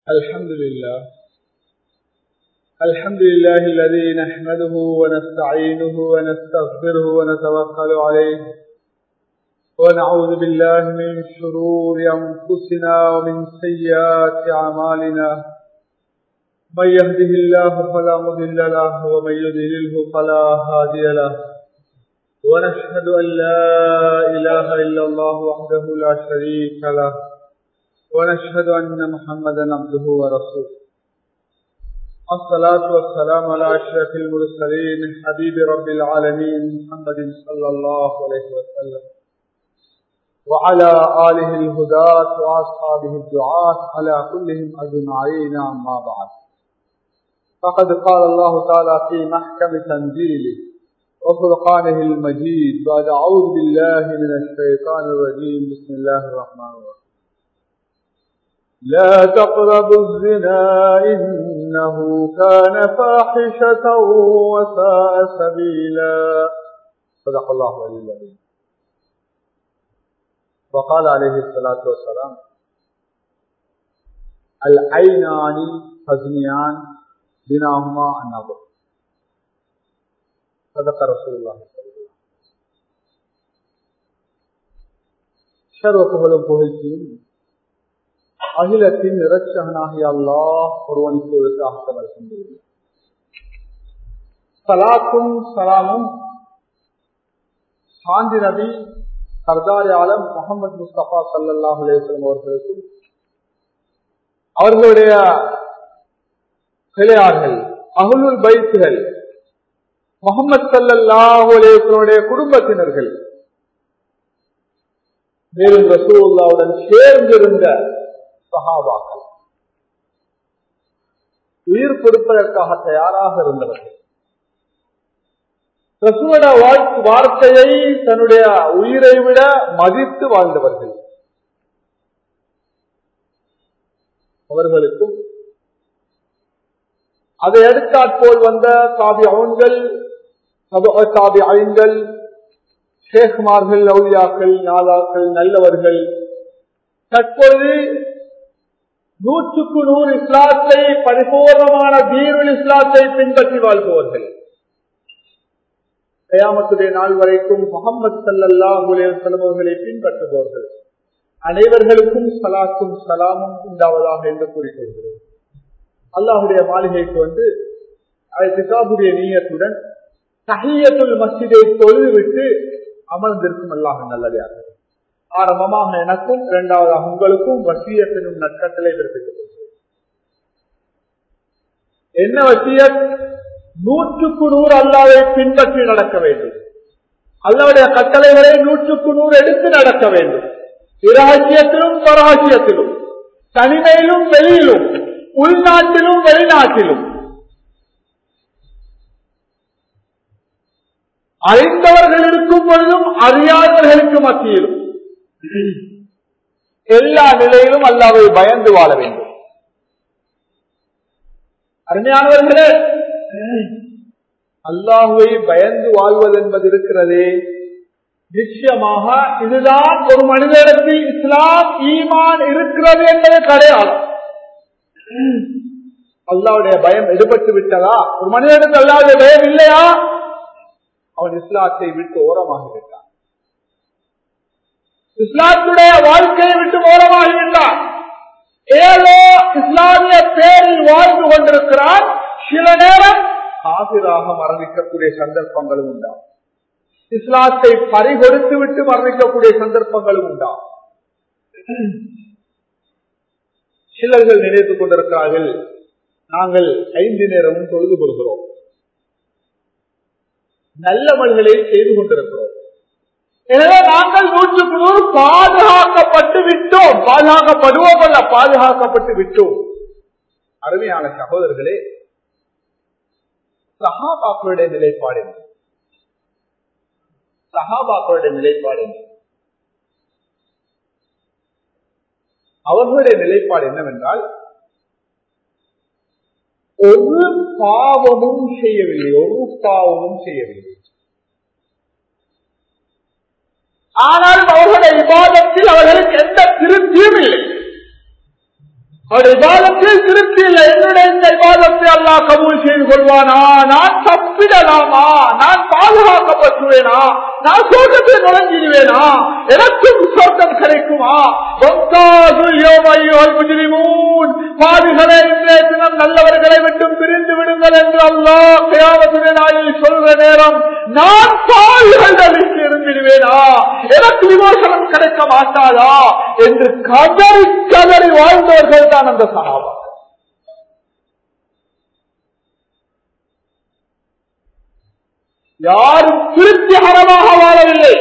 الحمد لله الحمد لله الذي نحمده ونستعينه ونستغفره ونتوكل عليه ونعوذ بالله من شرور أنفسنا ومن سيئات أعمالنا من يهده الله فلا مضل له ومن يضلله فلا هادي له ونشهد أن لا إله إلا الله وحده لا شريك له ونشهد أن محمدا عبده ورسوله الصلاة والسلام على أشرف المرسلين حبيب رب العالمين محمد صلى الله عليه وسلم وعلى آله الهداة وأصحابه الدعاة على كلهم أجمعين أما بعد فقد قال الله تعالى في محكم تنزيله وفرقانه المجيد بعد أعوذ بالله من الشيطان الرجيم بسم الله الرحمن الرحيم لا تقربوا الزنا إنه كان فاحشة وساء سبيلا صدق الله العلي العظيم وقال عليه الصلاة والسلام العينان تزنيان بناهما النظر صدق رسول الله صلى الله عليه وسلم சர்வ புகழும் புகழ்ச்சியும் அகிலத்தின் இரட்சகனாகிய அல்லாஹ் ஒருவனுக்கு ஒழுக்காக சலாத்தும் சலாமும் சாந்தி நபி சர்தாரி ஆலம் முகமது முஸ்தபா சல்லாஹ் அலேஸ்லம் அவர்களுக்கும் அவர்களுடைய கிளையார்கள் அகுலுல் பைத்துகள் முகமது சல்லாஹூ அலேஸ்லனுடைய குடும்பத்தினர்கள் மேலும் ரசூல்லாவுடன் சேர்ந்திருந்த சகாபாக்கள் உயிர் கொடுப்பதற்காக தயாராக இருந்தவர்கள் ரசூட வார்த்தையை தன்னுடைய உயிரை விட மதித்து வாழ்ந்தவர்கள் அவர்களுக்கும் அதை அடுத்தாற்போல் வந்த காபி அவன்கள் காபி ஐன்கள் ஷேக்மார்கள் லௌலியாக்கள் நாதாக்கள் நல்லவர்கள் தற்பொழுது நூற்றுக்கு நூறு இஸ்லாத்தை பரிபூர்ணமான தீருள் இஸ்லாத்தை பின்பற்றி வாழ்பவர்கள் கயாமத்துடைய நாள் வரைக்கும் முகமது சல்லல்லா அலேசலம் அவர்களை பின்பற்றுபவர்கள் அனைவர்களுக்கும் சலாக்கும் சலாமும் உண்டாவதாக என்று கூறிக்கொள்கிறேன் அல்லாஹுடைய மாளிகைக்கு வந்து கிதாபுடைய நீயத்துடன் சஹியத்துல் மஸ்ஜிதை தொழுதுவிட்டு அமர்ந்திருக்கும் அல்லாஹ் நல்லதாக ஆரம்பமாக எனக்கும் இரண்டாவதாக உங்களுக்கும் வசியத்தினும் நற்கட்டளை பிறப்பித்துக் என்ன வசியத் நூற்றுக்கு நூறு அல்லாவை பின்பற்றி நடக்க வேண்டும் அல்லாவுடைய கட்டளைகளை நூற்றுக்கு நூறு எடுத்து நடக்க வேண்டும் இரகசியத்திலும் பரகசியத்திலும் தனிமையிலும் வெளியிலும் உள்நாட்டிலும் வெளிநாட்டிலும் அறிந்தவர்கள் இருக்கும் பொழுதும் அறியாதவர்களுக்கு மத்தியிலும் எல்லா நிலையிலும் அல்லாவை பயந்து வாழ வேண்டும் அருமையானவர்களே அல்லாஹுவை பயந்து வாழ்வது என்பது இருக்கிறதே நிச்சயமாக இதுதான் ஒரு மனிதனிடத்தில் இஸ்லாம் ஈமான் இருக்கிறது என்பது கிடையாது அல்லாவுடைய பயம் எடுபட்டு விட்டதா ஒரு மனிதனுக்கு அல்லாவுடைய பயம் இல்லையா அவன் இஸ்லாத்தை விட்டு ஓரமாகிவிட்டான் இஸ்லாத்துடைய வாழ்க்கையை விட்டு ஓரமாகிவிட்டான் ஏதோ இஸ்லாமிய பேரில் வாழ்ந்து கொண்டிருக்கிறான் சில நேரம் காவிராக மரணிக்கக்கூடிய சந்தர்ப்பங்களும் உண்டா இஸ்லாத்தை பறிகொடுத்து விட்டு மரணிக்கக்கூடிய சந்தர்ப்பங்களும் உண்டா சிலர்கள் நினைத்துக் கொண்டிருக்கிறார்கள் நாங்கள் ஐந்து நேரமும் தொழுது கொள்கிறோம் நல்லவர்களை செய்து கொண்டிருக்கிறோம் எனவே நாங்கள் நூற்றுக்கு நூறு பாதுகாக்கப்பட்டு விட்டோம் பாதுகாக்கப்படுவோம் அல்ல பாதுகாக்கப்பட்டு விட்டோம் அருமையான சகோதரர்களே சகாபாக்களுடைய நிலைப்பாடு என்ன சகாபாக்களுடைய நிலைப்பாடு என்ன அவர்களுடைய நிலைப்பாடு என்னவென்றால் ஒரு பாவமும் செய்யவில்லை ஒரு பாவமும் செய்யவில்லை ஆனால் அவர்களுடைய விவாதத்தில் அவர்களுக்கு எந்த திருப்தியும் இல்லை அவருடைய விவாதத்தில் திருப்தி இல்லை என்னுடைய இந்த விவாதத்தை அல்லா கபூல் செய்து கொள்வானா நான் தப்பிடலாமா நான் பாதுகாக்கப்பட்டுவேனா நான் சோட்டத்தை நுழைஞ்சிடுவேனா எனக்கும் சோட்டம் கிடைக்குமா பாதிகளை இன்றைய தினம் நல்லவர்களை விட்டும் பிரிந்து விடுங்கள் என்று அல்லா கிராமத்தின நாளில் சொல்ற நேரம் நான் பாதிகளில் இருந்திடுவேனா எனக்கு விமோசனம் கிடைக்க மாட்டாதா என்று கதறி கதறி வாழ்ந்தவர்கள் தான் அந்த சகாபா யாரும் திருப்திகரமாக வாழவில்லை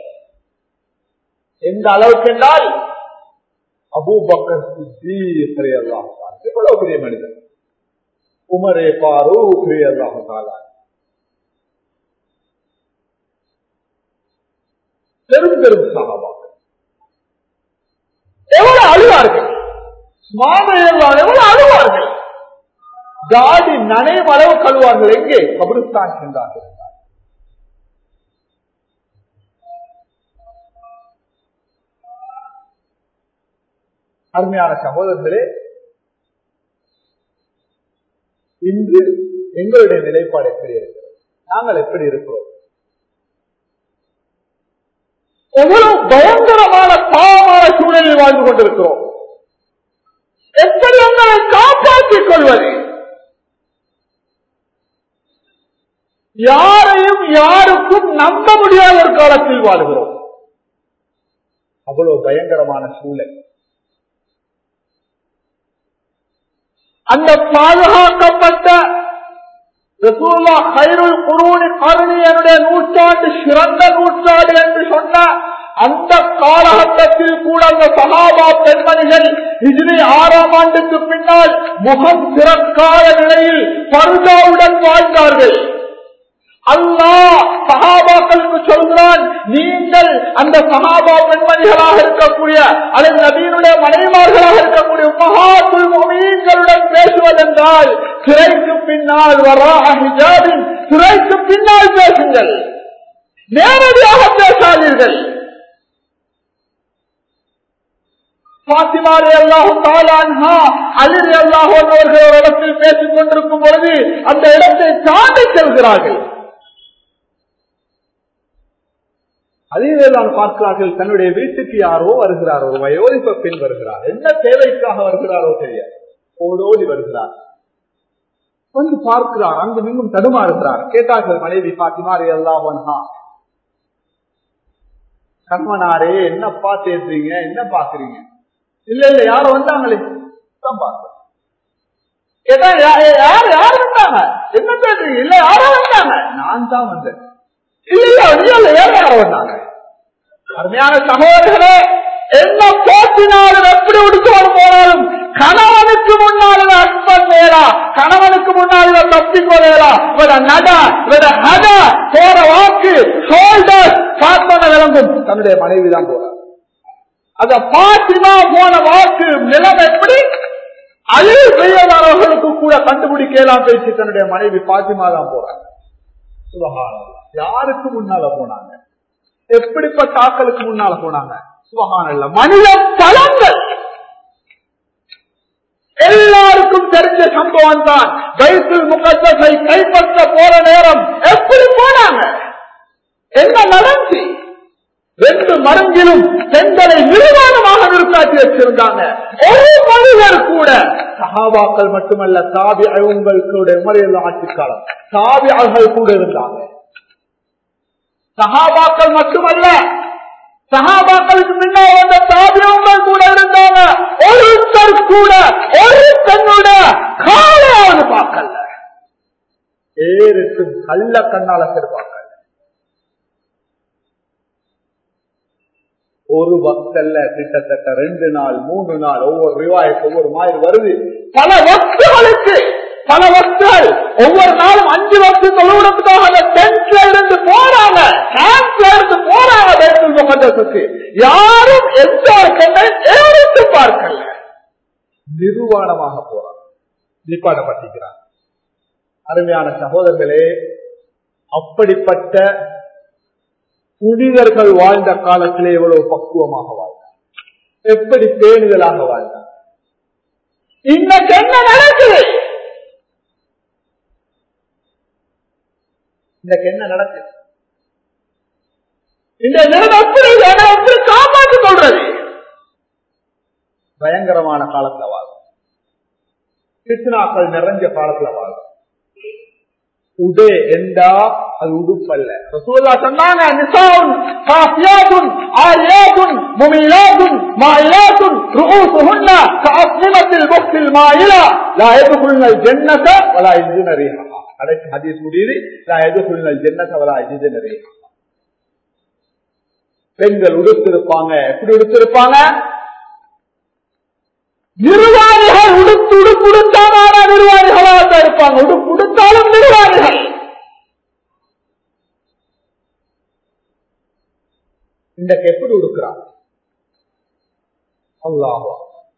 எந்த அளவுக்கு என்றால் அபூபக்கர் எவ்வளவு பெரிய மனிதன் உமரே பாரு பெரிய அல்லாஹாலா பெரும் பெரும் சகாபாக்கள் எவ்வளவு அழுவார்கள் சுமாமையெல்லாம் எவ்வளவு அழுவார்கள் காடி நனையும் அளவு கழுவார்கள் எங்கே கபிரிஸ்தான் சென்றார்கள் அருமையான சகோதரர்களே இன்று எங்களுடைய நிலைப்பாடு எப்படி இருக்கிறது நாங்கள் எப்படி இருக்கிறோம் எவ்வளவு பயங்கரமான பாவமான சூழலில் வாழ்ந்து கொண்டிருக்கிறோம் எப்படி எங்களை காப்பாற்றிக் கொள்வது யாரையும் யாருக்கும் நம்ப முடியாத ஒரு காலத்தில் வாழ்கிறோம் அவ்வளவு பயங்கரமான சூழல் அந்த பாதுகாக்கப்பட்ட கருணியனுடைய நூற்றாண்டு சிறந்த நூற்றாண்டு என்று சொன்ன அந்த காலகட்டத்தில் கூட அந்த சகாபா பெண்மணிகள் இதிலே ஆறாம் ஆண்டுக்கு பின்னால் முகம் திறக்காத நிலையில் பருதாவுடன் வாழ்ந்தார்கள் அல்லாஹ் சகாபாக்களுக்கு சொல்கிறான் நீங்கள் அந்த சகாபா பெண்மணிகளாக இருக்கக்கூடிய அல்லது நபீனுடைய மனைவிமார்களாக இருக்கக்கூடிய மகாத்துல் மொமீன்களுடன் பேசுவதென்றால் திரைக்கு பின்னால் வரா ஹிஜாபின் திரைக்கு பின்னால் பேசுங்கள் நேரடியாக பேசாதீர்கள் பாத்திமாரி அல்லாஹும் தாலான்ஹா அலிரி அல்லாஹ் அவர்கள் ஒரு இடத்தில் பேசிக் கொண்டிருக்கும் பொழுது அந்த இடத்தை தாண்டி செல்கிறார்கள் அதிகதான் பார்க்கிறார்கள் தன்னுடைய வீட்டுக்கு யாரோ வருகிறார் ஒரு வயோதிப்ப பெண் வருகிறார் என்ன தேவைக்காக வருகிறாரோ தெரியாது ஓடோடி வருகிறார் வந்து பார்க்கிறார் அங்கு மிகவும் தடுமாறுகிறார் கேட்டார்கள் மனைவி பாத்திமாரி அல்லாஹா கண்மனாரே என்னப்பா தேடுறீங்க என்ன பாக்குறீங்க இல்ல இல்ல யாரும் வந்தாங்களே தான் பார்க்கிறேன் கேட்டா யார் யார் வந்தாங்க என்ன தேடுறீங்க இல்ல யாரோ வந்தாங்க நான் தான் வந்தேன் இல்ல இல்ல வேற யாரோ வந்தாங்க அருமையான சகோதரர்களே என்ன போட்டினாலும் எப்படி உடுக்கோடு போனாலும் கணவனுக்கு முன்னால் அன்பன் மேலா கணவனுக்கு முன்னால் தப்பிக்கொள்ளா இவர நட இவர ஹட போற வாக்கு ஷோல்டர் சாத்தன விளங்கும் தன்னுடைய மனைவி தான் போறார் அந்த பாத்திமா போன வாக்கு நிலம் எப்படி அழிவு செய்யலானவர்களுக்கு கூட கண்டுபிடிக்கலாம் பேசி தன்னுடைய மனைவி பாத்திமா தான் போறாங்க சுபகானம் யாருக்கு முன்னால போனாங்க எப்படிப்பட்ட ஆக்களுக்கு முன்னால போனாங்க சுபகான மனித பலங்கள் எல்லாருக்கும் தெரிஞ்ச சம்பவம் தான் பைத்துல் முகத்தை கைப்பற்ற போற நேரம் எப்படி போனாங்க என்ன நடந்து ரெண்டு மரங்கிலும் பெண்களை நிர்வாணமாக நிறுத்தாட்டி வச்சிருந்தாங்க ஒரு மனிதர் கூட சகாபாக்கள் மட்டுமல்ல தாபி அவங்களுக்கு உமரையில் ஆட்சி காலம் தாபி அவர்கள் கூட இருந்தாங்க சகாபாக்கள் மட்டுமல்ல சகாபாக்களுக்கு முன்னால் வந்த தாபியங்கள் கூட இருந்தாங்க ஒருத்தர் கூட ஒரு பெண்ணோட காலையாவது பார்க்கல ஏருக்கு கள்ள கண்ணால பார்க்கல ஒரு பக்தல்ல கிட்டத்தட்ட ரெண்டு நாள் மூணு நாள் ஒவ்வொரு ரிவாய்க்கு ஒவ்வொரு மாதிரி வருது பல வஸ்துகளுக்கு பல வஸ்துகள் ஒவ்வொரு நாளும் அஞ்சு வருஷம் தொழுவிடத்துக்காக அந்த டென்ட்ல இருந்து போறாங்க கேம்ப்ல இருந்து போறாங்க பேசுல் முகத்துக்கு யாரும் எந்த ஒரு பெண்ணை ஏறிட்டு பார்க்கல நிர்வாணமாக போறாங்க நிப்பாடப்பட்டிருக்கிறாங்க அருமையான சகோதரர்களே அப்படிப்பட்ட புனிதர்கள் வாழ்ந்த காலத்திலே எவ்வளவு பக்குவமாக வாழ்ந்தார் எப்படி பேணுதலாக வாழ்ந்தார் இன்னைக்கு என்ன நடக்குது இன்னைக்கு என்ன நடக்குது இந்த நிலைமை எப்படி என எப்படி காப்பாற்றிக் கொள்றது பயங்கரமான காலத்துல வாழும் கிருஷ்ணாக்கள் நிறைஞ்ச காலத்துல வாழும் உடே என்றா அது உடுப்பல்ல ரசூலுல்லா சொன்னாங்க நிசாவுன் காஃபியாத்துன் ஆரியாத்துன் முமிலாத்துன் மாயிலாத்துன் ருஊசுஹுன்ன கஅஸ்னிமத்தில் புக்தில் மாயிலா லா யதுகுல்னல் ஜன்னத வலா யஜிதுன ரீஹா கடைசி ஹதீஸ் முடியுது லா யதுகுல்னல் ஜன்னத வலா யஜிதுன ரீஹா பெண்கள் உடுத்திருப்பாங்க எப்படி உடுத்திருப்பாங்க நிர்வாணிகள் உடுத்து உடுப்புடுத்தான நிர்வாணிகளாக தான் இருப்பாங்க உடுப்பு உடுத்தாலும் நிர்வாணிகள் இன்றைக்கு எப்படி உடுக்கிறான் அல்லாஹ்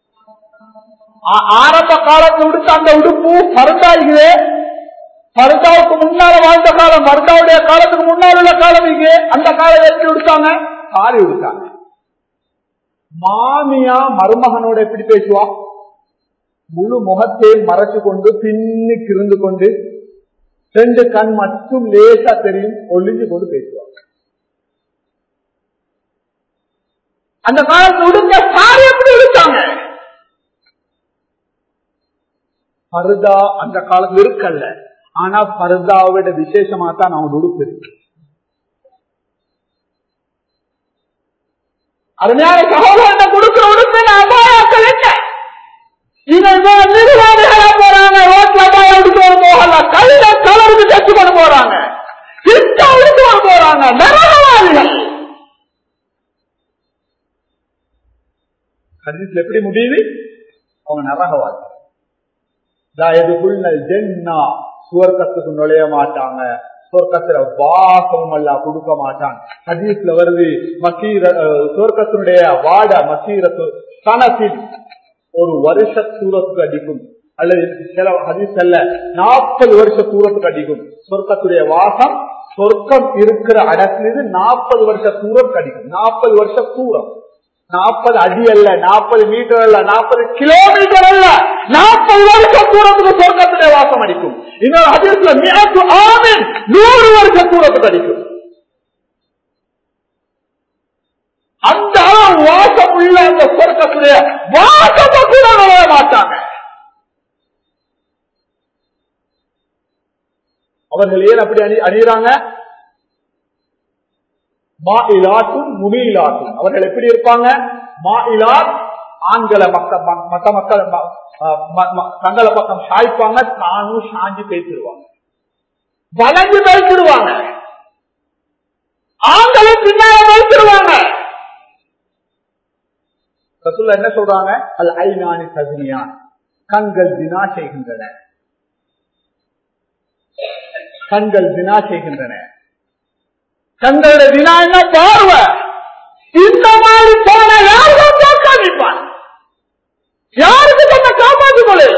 ஆரம்ப காலத்துல உடுத்த அந்த உடுப்பு பருந்தாயிலே பருந்தாவுக்கு முன்னால வாழ்ந்த காலம் பருந்தாவுடைய காலத்துக்கு முன்னால் உள்ள காலம் இங்கே அந்த காலம் எப்படி உடுத்தாங்க காரி உடுத்தாங்க மாமியா மருமகனோட எப்படி பேசுவா முழு முகத்தையும் மறைச்சு கொண்டு பின்னுக்கு இருந்து கொண்டு ரெண்டு கண் மட்டும் லேசா தெரியும் ஒளிஞ்சு கொண்டு பேசுவாங்க அந்த காலத்துல உடுங்க சாரி எப்படி உடுத்தாங்க பருதா அந்த காலத்துல இருக்கல்ல ஆனா பருதாவோட விசேஷமா தான் நான் உடுப்பு இருக்கு அதனால சகோதரன் கொடுக்கிற உடுப்பு அபாயாக்கள் என்ன இவன் நிர்வாகிகளா போறாங்க ரோட்ல அபாயம் எடுத்து போகல கல்ல கலருக்கு தச்சு கொண்டு போறாங்க திட்ட எடுத்து கொண்டு போறாங்க நரகவாதிகள் ஹதீஸ்ல எப்படி முடியுது அவங்க நரகவாதி ஜென்னா சுவர்க்கத்துக்கு நுழைய மாட்டாங்க சொர்க்கத்துல வாசமும் அல்ல கொடுக்க மாட்டான் ஹதீஸ்ல வருது மசீர சொர்க்கத்தினுடைய வாட மசீரத்து சனத்தில் ஒரு வருஷ தூரத்துக்கு அடிக்கும் அல்லது சில ஹதீஸ் அல்ல நாற்பது வருஷ தூரத்துக்கு அடிக்கும் சொர்க்கத்துடைய வாசம் சொர்க்கம் இருக்கிற இடத்துல நாற்பது வருஷ தூரம் கடிக்கும் நாற்பது வருஷ தூரம் நாற்பது அடி அல்ல நாற்பது மீட்டர் அல்ல நாற்பது கிலோமீட்டர் அல்ல நாற்பது வருஷம் தூரத்துக்கு சொர்க்கத்துடைய வாசம் அடிக்கும் இன்னொரு அதிர்ஷ்ட மிகத்து ஆமின் நூறு வருஷம் தூரத்துக்கு அடிக்கும் அந்த அளவு வாசம் உள்ள அந்த சொர்க்கத்துடைய வாசத்தை கூட நுழைய மாட்டாங்க அவர்கள் ஏன் அப்படி அணி அணியிறாங்க மாயிலாட்டும் முமியிலாட்டும் அவர்கள் எப்படி இருப்பாங்க மாயிலாட் ஆண்களை மக்கள் மற்ற மக்கள் தங்களை பக்கம் சாய்ப்பாங்க தானும் சாஞ்சி பேசிடுவாங்க வளைஞ்சு பேசிடுவாங்க ஆண்களை பின்னால பேசிடுவாங்க ரசூல்ல என்ன சொல்றாங்க அல் ஐநானி சகுனியான் கண்கள் தினா செய்கின்றன கண்கள் தினா செய்கின்றன கண்களோட தினா என்ன பார்வை இந்த மாதிரி போன யாருக்கும் காப்பாற்றிப்பான் யாருக்கு தன்னை காப்பாற்றிக் கொள்ள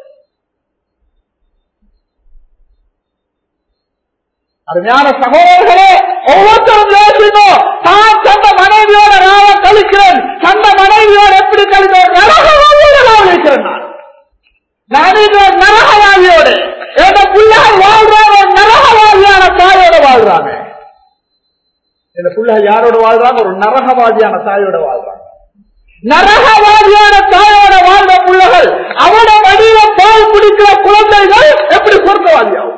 அருமையான சகோதரர்களே ஒவ்வொருத்தரும் யோசிக்கணும் தான் தந்த மனைவியோட நாள கழிக்கிறேன் தந்த மனைவியோட எப்படி கழிக்கிறேன் நரகவாதியோட நான் இருக்கிறேன் நான் நான் இந்த நரகவாதியோடு என் பிள்ளைகள் வாழ்றாங்க நரகவாதியான தாயோட வாழ்றாங்க இந்த பிள்ளைகள் யாரோட வாழ்றாங்க ஒரு நரகவாதியான தாயோட வாழ்றாங்க நரகவாதியான தாயோட வாழ்ந்த பிள்ளைகள் அவட வடிவ பால் குடிக்கிற குழந்தைகள் எப்படி சொர்க்கவாதியாகும்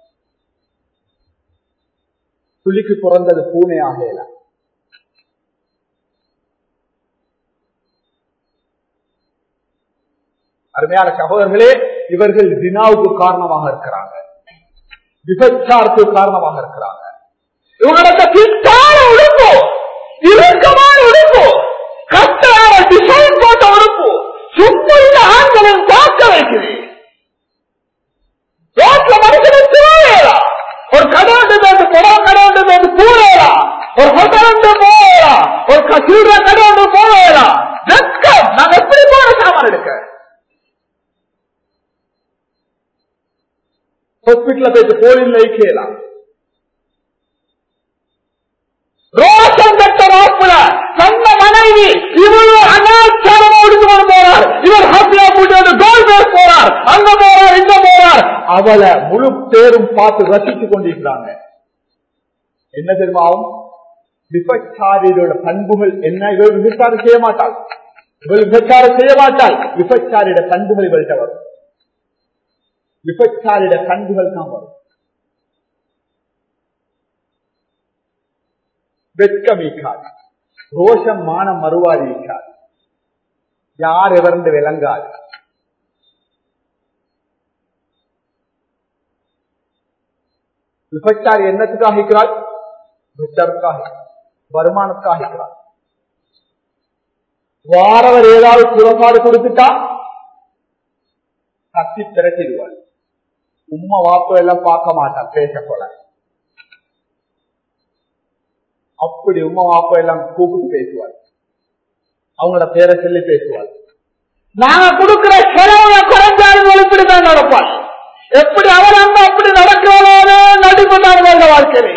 புலிக்கு பிறந்தது பூனை ஆகல அருமையான சகோதரர்களே இவர்கள் தினாவுக்கு காரணமாக இருக்கிறாங்க விபச்சாரத்துக்கு காரணமாக இருக்கிறாங்க இவங்களோட பித்தான உடுப்பு இறுக்கமான உடுப்பு கட்டான டிசைன் போட்ட உடுப்பு சுத்தம் ஆண்களின் பார்க்க வைக்குது ரோட்ல மனுஷனை திருவையலாம் ஒரு கடை உண்டு வந்து புடவை கடை உண்டு வந்து பூரலாம் ஒரு ஹோட்டல் உண்டு போகலாம் ஒரு சில்லற கடை உண்டு போகலாம் வெட்கம் நான் எப்படி போன சாமான் எடுக்க ஹாஸ்பிட்டல போயிட்டு போலில் வைக்கலாம் ரோஷம் கட்ட வாப்புல தந்த மனைவி இவ்வளவு அனாச்சாரமா எடுத்து கொண்டு போறார் இவர் ஹாப்பியா போட்டு கோல் அவளை முழு பேரும் பார்த்து ரசிச்சு கொண்டிருக்கிறாங்க என்ன தெரியுமாவும் விபச்சாரியோட பண்புகள் என்ன இவள் விபச்சாரம் செய்ய மாட்டாள் இவள் விபச்சாரம் செய்ய மாட்டாள் விபச்சாரியோட பண்புகள் இவள்கிட்ட வரும் விபச்சாரியோட பண்புகள் தான் வரும் வெட்கமீக்காது ரோஷம் மானம் மறுவாதிக்காது யார் எவர்ந்து விளங்காது விபச்சாரி என்னத்துக்காக இருக்கிறாள் விபச்சாரத்துக்காக வருமானத்துக்காக இருக்கிறாள் வாரவர் ஏதாவது புறப்பாடு கொடுத்துட்டா கத்தி திரட்டிடுவாள் உம்மா வாப்ப எல்லாம் பார்க்க மாட்டான் பேச போல அப்படி உம்மா வாப்ப எல்லாம் கூப்பிட்டு பேசுவாள் அவங்களோட பேரை சொல்லி பேசுவாள் நாங்க கொடுக்கிற செலவுல குறைஞ்சாலும் இப்படிதான் நடப்பாள் எப்படி அவர் அங்க அப்படி நடக்கிறாரோ நடிப்பட்டார்கள் வாழ்க்கையில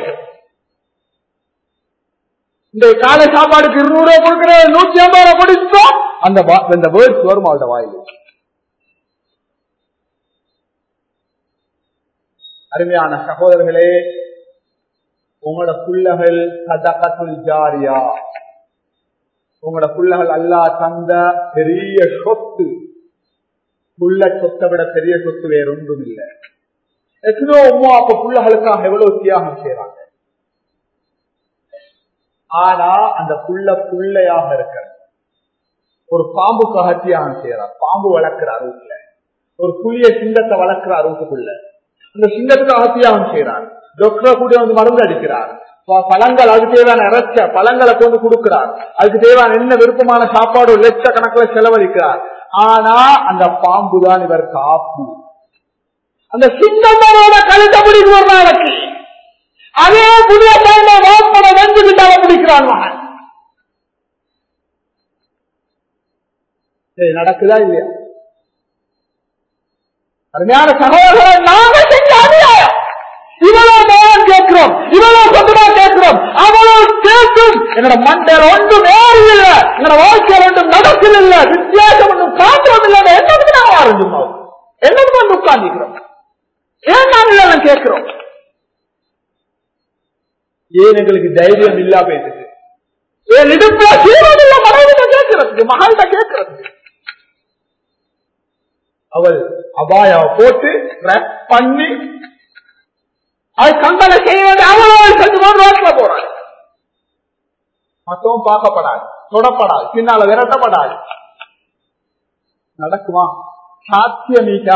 இந்த காலை சாப்பாடுக்கு இருநூறு ரூபாய் கொடுக்கிற நூத்தி ஐம்பது ரூபாய் கொடுத்தோம் அந்த வா- இந்த வேர்ட்ஸ் வரும் அவளோட வாயில் அருமையான சகோதரர்களே உங்களோட புள்ளகள் சதகத்துல் ஜாரியா உங்களோட புள்ளகள் அல்லா தந்த பெரிய சொத்து புள்ள சொத்தை விட பெரிய சொத்து வேற ஒன்றும் இல்லை எத்தனோ உமா அப்ப புள்ளகளுக்காக எவ்வளவு தியாகம் செய்யறாங்க ஆனா அந்த புள்ள புள்ளையாக இருக்க ஒரு பாம்புக்காக தியாகம் செய்யறார் பாம்பு வளர்க்கிறார் வீட்டுல ஒரு புளிய சிங்கத்தை வளர்க்கிறார் வீட்டுக்குள்ள அந்த சிங்கத்துக்காக தியாகம் செய்யறார் டாக்டரை கூட வந்து மருந்து அடிக்கிறார் ப- பழங்கள் அதுக்கு தேவையான இறைச்ச பழங்களை கொண்டு கொடுக்கிறார் அதுக்கு தேவையான என்ன விருப்பமான சாப்பாடு லட்சக்கணக்கில் செலவழிக்கிறார் ஆனா அந்த பாம்பு தான் இவர் காப்பு அந்த சிங்கமரோட கழுத்த பிடிக்கும் ஒரு நாளைக்கு அதே புதிய சேர்ந்த வாப்பனை வெந்துகிட்டால பிடிக்கிறான் மகன் சரி, நடக்குதா இல்லையா அருமையான சகோதரர்களை நாங்க செஞ்ச அநியாயம் இவ்வளவு நேரம் கேட்கிறோம் இவ்வளவு சொந்தமா கேட்கிறோம் அவ்வளவு கேட்கும் என்னோட மண்டையில ஒன்றும் ஏறி இல்ல என்னோட வாழ்க்கையில ஒன்றும் நடக்கல இல்ல வித்தியாசம் ஒன்றும் காட்டுறது இல்ல என்னதுக்கு நாங்க ஆரம்பிச்சோம் என்னதுக்கு வந்து உட்கார்ந்துக்கிறோம் ஏன் நாங்க இதெல்லாம் கேட்கிறோம் ஏன் எங்களுக்கு தைரியம் இல்லா போயிட்டு ஏன் இடுப்புல சீரம் இல்ல மனைவிட்ட கேட்கறதுக்கு மகள்கிட்ட கேட்கறதுக்கு அவள் அபாயா போட்டு ரப் பண்ணி அது கந்தலை செய்ய வேண்டிய அவளோடு செஞ்சு கொண்டு ரோட்ல போறாள் மத்தவன் பார்க்கப்படாது தொடப்படாது பின்னால விரட்டப்படாது நடக்குமா சாத்தியமீட்டா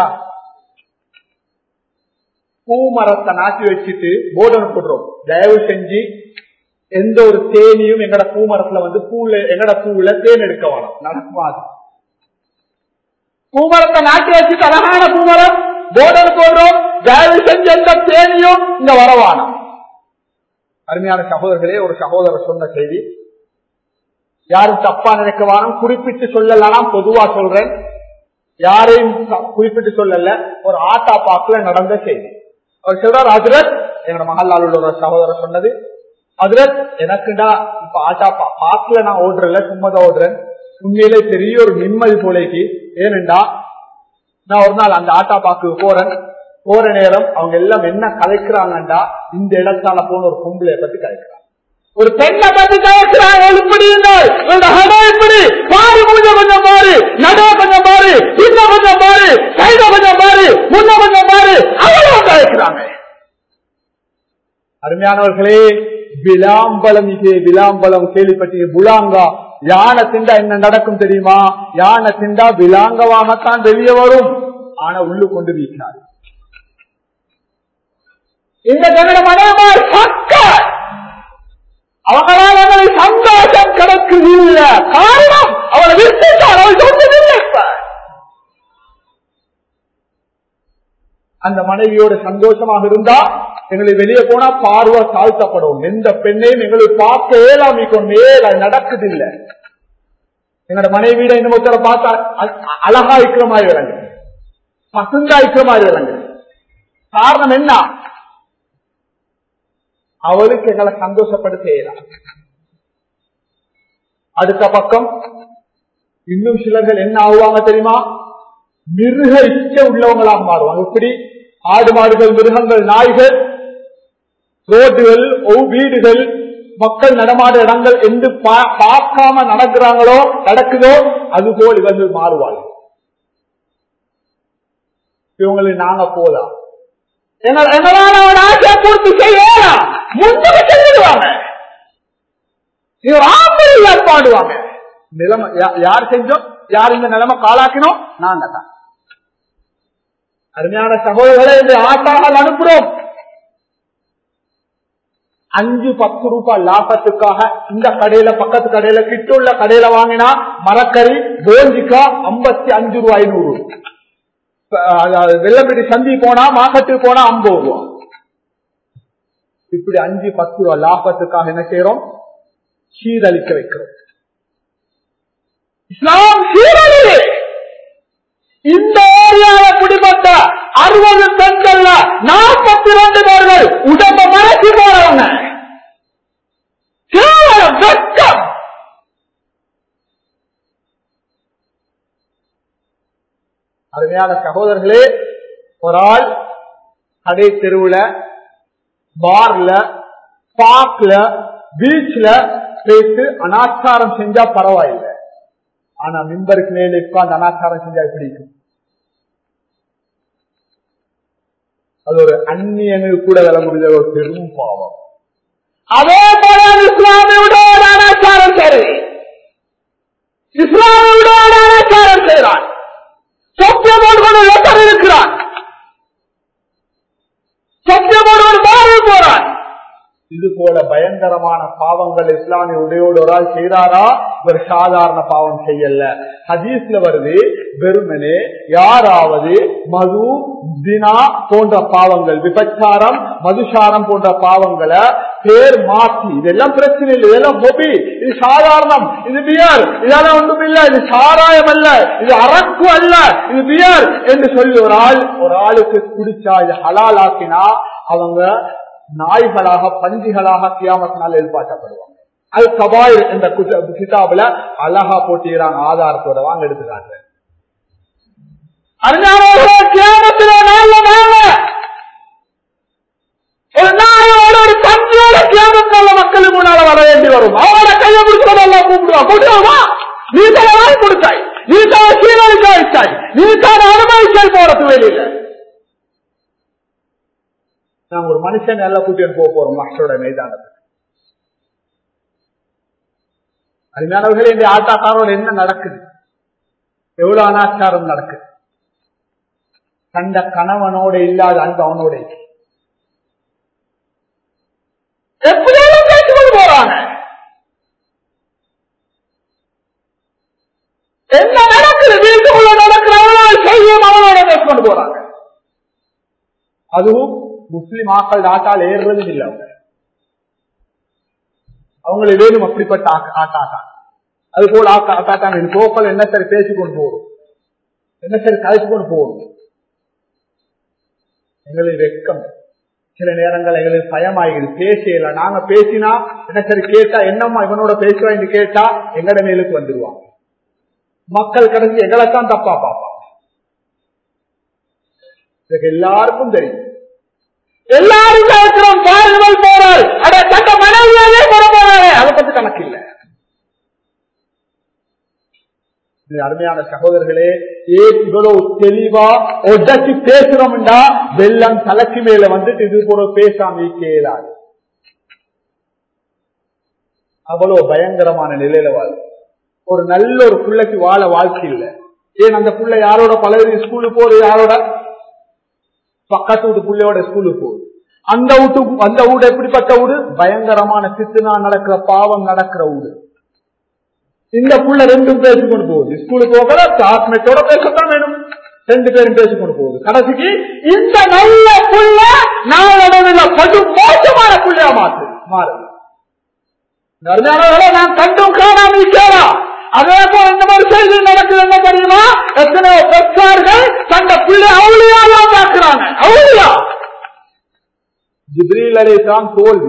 பூமரத்தை நாட்டி வச்சுட்டு போர்டன் போடுறோம் தயவு செஞ்சு எந்த ஒரு தேனியும் எங்கட பூமரத்துல வந்து பூல எங்கட பூவுல தேன் எடுக்க வேணும் நடக்குமா அது பூமரத்தை நாட்டி வச்சுட்டு அழகான பூமரம் போர்டர் போடுறோம் தயவு செஞ்சு எந்த தேனியும் இங்க வரவானம் அருமையான சகோதரர்களே ஒரு சகோதரர் சொன்ன செய்தி யாரும் தப்பா நினைக்க வாரம் குறிப்பிட்டு சொல்லலாம் பொதுவா சொல்றேன் யாரையும் த- குறிப்பிட்டு சொல்லல ஒரு ஆட்டா பாக்குல நடந்த செய்தி அவர் சொல்றார் ஹஜரத் என்னோட மகல்லால் உள்ள ஒரு சகோதரர் சொன்னது ஹஜரத் எனக்குடா இப்ப ஆட்டா பா- பாக்குல நான் ஓடுறல சும்மா தான் ஓடுறேன் உண்மையிலே பெரிய ஒரு நிம்மதி போலைக்கு ஏனென்றா நான் ஒரு நாள் அந்த ஆட்டா பாக்கு போறேன் போற நேரம் அவங்க எல்லாம் என்ன கலைக்கிறாங்கண்டா இந்த இடத்தால போன ஒரு பொம்பளைய பத்தி கலைக்கிறாங்க ஒரு பெண்ணை பத்தி கலைக்கிறாங்க இப்படி இருந்தால் இந்த ஹடோ இப்படி பாரு மூஞ்ச கொஞ்சம் பாரு நடோ கொஞ்சம் பாரு பின்ன கொஞ்சம் பாரு சைட கொஞ்சம் பாரு முன்ன கொஞ்சம் பாரு அவ்வளவு கலைக்கிறாங்க அருமையானவர்களே விளாம்பலம் இது விளாம்பலம் கேள்விப்பட்டீங்க புலாங்கா யானை திண்டா என்ன நடக்கும் தெரியுமா யானை திண்டா விலாங்கவாகத்தான் வெளியே வரும் ஆனா உள்ளு கொண்டு வீசினார் இந்த ஜனட மனைவார் சக்க அவங்களால் அவங்களுக்கு சந்தோஷம் கிடைக்குது இல்ல காரணம் அவளை விட்டுட்டார் அவள் சொன்னதில்லை இப்ப அந்த மனைவியோட சந்தோஷமாக இருந்தா எங்களுக்கு வெளியே போனா பார்வை தாழ்த்தப்படும் எந்த பெண்ணையும் எங்களுக்கு பார்க்க ஏலாமிக்கும் மேல நடக்குது இல்ல எங்களோட மனைவியிட இன்னும் ஒருத்தரை பார்த்தா அ- அழகா இருக்கிற மாதிரி விளங்கு பசுந்தா இருக்கிற மாதிரி விளங்கு காரணம் என்ன அவளுக்கு எங்களை சந்தோஷப்படுத்த இயலாம் அடுத்த பக்கம் இன்னும் சிலர்கள் என்ன ஆகுவாங்க தெரியுமா மிருக இச்சை உள்ளவங்களாக மாறுவாங்க இப்படி ஆடு மாடுகள் மிருகங்கள் நாய்கள் ரோடுகள் வீடுகள் மக்கள் நடமாட இடங்கள் என்று பார்க்காம நடக்கிறாங்களோ நடக்குதோ அதுபோல் இவர்கள் மாறுவார்கள் இவங்களுக்கு நாங்க போலாம் எங்களால் அவன் ஆசையை பூர்த்தி செய்யலாம் முன்னே செஞ்சிடுவாங்க இவர் ஆம்பரியார் பாடுவாங்க நிலைமை யார் செஞ்சோம் யார் இந்த நிலைமை காலாக்கினோம் நாங்க தான் அருமையான சகோதரர்களை இந்த ஆட்டாமல் அனுப்புறோம் அஞ்சு பத்து ரூபாய் லாபத்துக்காக இந்த கடையில பக்கத்து கடையில கிட்டுள்ள கடையில வாங்கினா மரக்கறி போஞ்சிக்கா ஐம்பத்தி அஞ்சு ரூபாய் ஐநூறு வெள்ளம்பிடி சந்தி போனா மார்க்கெட்டு போனா ஐம்பது ரூபா இப்படி அஞ்சு பத்து ரூபா லாபத்துக்காக என்ன செய்யறோம் சீரழிக்க வைக்கிறோம் இஸ்லாம் சீரழிவு இந்த ஏரியாவை பிடிபட்ட அறுபது பெண்கள்ல நாற்பத்தி ரெண்டு பேர்கள் உடம்ப மறைச்சு போறவங்க வெட்கம் அருமையான சகோதரர்களே ஒரு ஆள் கடை தெருவுல பார்ல பார்க்ல பீச்ல பேசி அனாச்சாரம் செஞ்சா பரவாயில்லை ஆனா மிம்பருக்கு மேல உட்கார்ந்து அனாச்சாரம் செஞ்சா பிடிக்கும் அது ஒரு அந்நியனுக்கு கூட வில முடிஞ்ச ஒரு பெரும் பாவம் அதே போல இஸ்லாமியோட அனாச்சாரம் சரி இஸ்லாமியோட அனாச்சாரம் செய்கிறான் சத்தியமோடு கொண்டு லெட்டர் இருக்கிறான் சத்தியமோடு ஒரு மாறி போறான் இது போல பயங்கரமான பாவங்கள் இஸ்லாமிய உடையோடு ஒரு ஆள் செய்தாரா ஒரு சாதாரண பாவம் செய்யல ஹதீஸ்ல வருது வெறுமனே யாராவது மது தினா போன்ற பாவங்கள் விபச்சாரம் மதுசாரம் போன்ற பாவங்களை பேர் மாற்றி இதெல்லாம் பிரச்சனை இல்லை இதெல்லாம் மொபி இது சாதாரணம் இது பியர் இதெல்லாம் ஒன்றும் இல்ல இது சாராயம் அல்ல இது அரக்கு அல்ல இது பியர் என்று சொல்லி ஒரு ஆள் ஒரு ஆளுக்கு குடிச்சா இது ஹலால் ஆக்கினா அவங்க நாய்களாக பஞ்சிகளாக கியாமத்தினால் எதிர்பார்க்கப்படுவாங்க அது கபாய் என்ற கிதாபுல அழகா போட்டிக்கிறாங்க ஆதாரத்தோட வாங்க எடுத்துக்காங்க ஒரு நாயோட ஒரு பஞ்சோட கியாமத்தால மக்களுக்கு முன்னால வர வேண்டி வரும் அவங்கள கையை பிடிச்சதெல்லாம் கூப்பிடுவான் கூப்பிடுவா நீ தான் வாங்கி கொடுத்தாய் நீ தான் சீரழிக்க வைத்தாய் நீ தான் அனுபவிச்சாய் போறது வெளியில நாங்க ஒரு மனுஷன் நல்லா கூட்டிட்டு போக போறோம் மக்களோட மைதானத்துக்கு அருமையானவர்களே இந்த ஆட்டாக்காரோட என்ன நடக்குது எவ்வளவு அனாச்சாரம் நடக்குது கண்ட கணவனோட இல்லாத அன்பு அவனோட எப்படியாலும் பேசிக்கொண்டு போறாங்க என்ன நடக்குது வீட்டுக்குள்ள நடக்கிறவனோட செய்யும் அவனோட பேசிக்கொண்டு போறாங்க அதுவும் முஸ்லிம் ஆக்கள் ஆட்டால் ஏறுறதும் இல்லை அவங்க அவங்களை வேணும் அப்படிப்பட்ட ஆட்டாட்டா அது போல ஆட்டாட்டாங்க என் கோப்பல் என்ன சரி பேசிக்கொண்டு போகும் என்ன சரி கழிச்சு கொண்டு போகணும் எங்களுக்கு வெக்கம் சில நேரங்கள் எங்களுக்கு பயமாகிது பேசல நாங்க பேசினா என்ன சரி கேட்டா என்னம்மா இவனோட பேசுவா என்று கேட்டா எங்கட மேலுக்கு வந்துடுவாங்க மக்கள் கடைசி எங்களைத்தான் தப்பா பார்ப்பாங்க இதுக்கு எல்லாருக்கும் தெரியும் எல்லாரும் கேட்கிறோம் பாருங்கள் போறார் அட தந்த மனைவியாவே போற போறாரு அதை பத்தி கணக்கு இல்லை அருமையான சகோதரர்களே ஏன் இவ்வளவு தெளிவா ஒடச்சு பேசுறோம்டா வெள்ளம் தலைக்கு மேல வந்துட்டு இது போல பேசாம கேளாது அவ்வளவு பயங்கரமான நிலையில வாழ் ஒரு நல்ல ஒரு பிள்ளைக்கு வாழ வாழ்க்கை இல்லை ஏன் அந்த பிள்ளை யாரோட பழகி ஸ்கூலுக்கு போகுது யாரோட பக்கத்து வீட்டு பிள்ளையோட ஸ்கூலுக்கு போகுது அந்த வீட்டு அந்த வீடு எப்படிப்பட்ட வீடு பயங்கரமான சித்துனா நடக்கிற பாவம் நடக்கிற வீடு இந்த புள்ள ரெண்டும் பேசிக்கொண்டு போகுது ஸ்கூலுக்கு போகல கிளாஸ்மேட்டோட பேசத்தான் வேணும் ரெண்டு பேரும் பேசிக்கொண்டு போகுது கடைசிக்கு இந்த நல்ல புள்ள நாளடைவில் படு மோசமான புள்ளையா மாற்று மாறு நான் கண்டும் காணாம கேளா அதே போல இந்த மாதிரி செய்தி நடக்குது என்ன தெரியுமா எத்தனையோ பெற்றார்கள் தந்த பிள்ளை அவுளியாலாம் பார்க்கிறாங்க அவுளியா ஜிப்ரீல் அலைதான் தோல்வி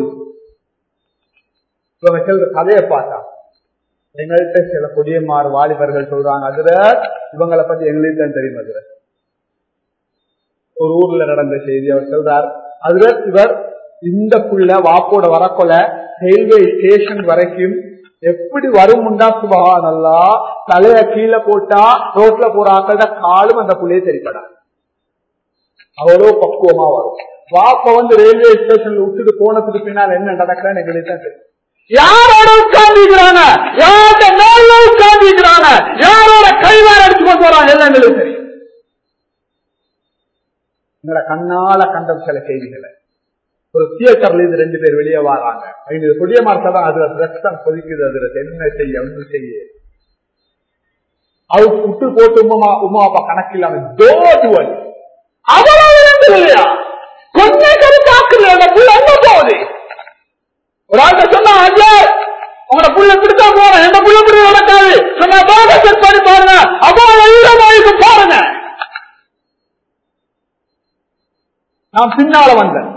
கதையை பார்த்தா எங்கள்கிட்ட சில கொடியமாறு வாலிபர்கள் சொல்றாங்க அதுல இவங்களை பத்தி எங்களுக்கு தான் தெரியும் அதுல ஒரு ஊர்ல நடந்த செய்தி அவர் சொல்றார் அதுல இவர் இந்த புள்ள வாப்போட வரக்கொல ரயில்வே ஸ்டேஷன் வரைக்கும் எப்படி வரும்டா சுபகா நல்லா தலைய கீழே போட்டா ரோட்ல போற ஆக்கள்ட காலும் அந்த புள்ளையே தெரிப்படா அவ்வளோ பக்குவமா வரும் வாப்ப வந்து ரயில்வே ஸ்டேஷன்ல விட்டுட்டு போனதுக்கு பின்னால் என்ன நடக்கிறேன்னு எங்களுக்கு தான் தெரியும் யாரோட உட்கார்ந்துக்கிறாங்க யாரோட மேல உட்கார்ந்துக்கிறாங்க யாரோட கைவார அடிச்சு கொண்டு வராங்க எல்லாம் எங்களுக்கு தெரியும் எங்களோட கண்ணால கண்டம் சில செய்திகளை ஒரு தியேட்டர்ல இருந்து ரெண்டு பேர் வெளியே வராங்க இது புதிய மார்க்கதான் அதுல ரத்தம் கொதிக்குது அதுல என்ன செய்ய ஒன்று செய்ய அவர் விட்டு போட்டு உமா உமா அப்பா கணக்கில்லாம தோதுவல் அவ்வளவு இல்லையா கொஞ்சம் கருத்தாக்குல அந்த புள்ள எங்க போகுது ஒரு ஆள் சொன்னா ஐயா உங்களோட புள்ள பிடிச்சா போறேன் எந்த புள்ள பிடி நடக்காது சொன்னா போக செட் பண்ணி பாருங்க அவ்வளவு ஈரமாயிருக்கு பாருங்க நான் பின்னால வந்தேன்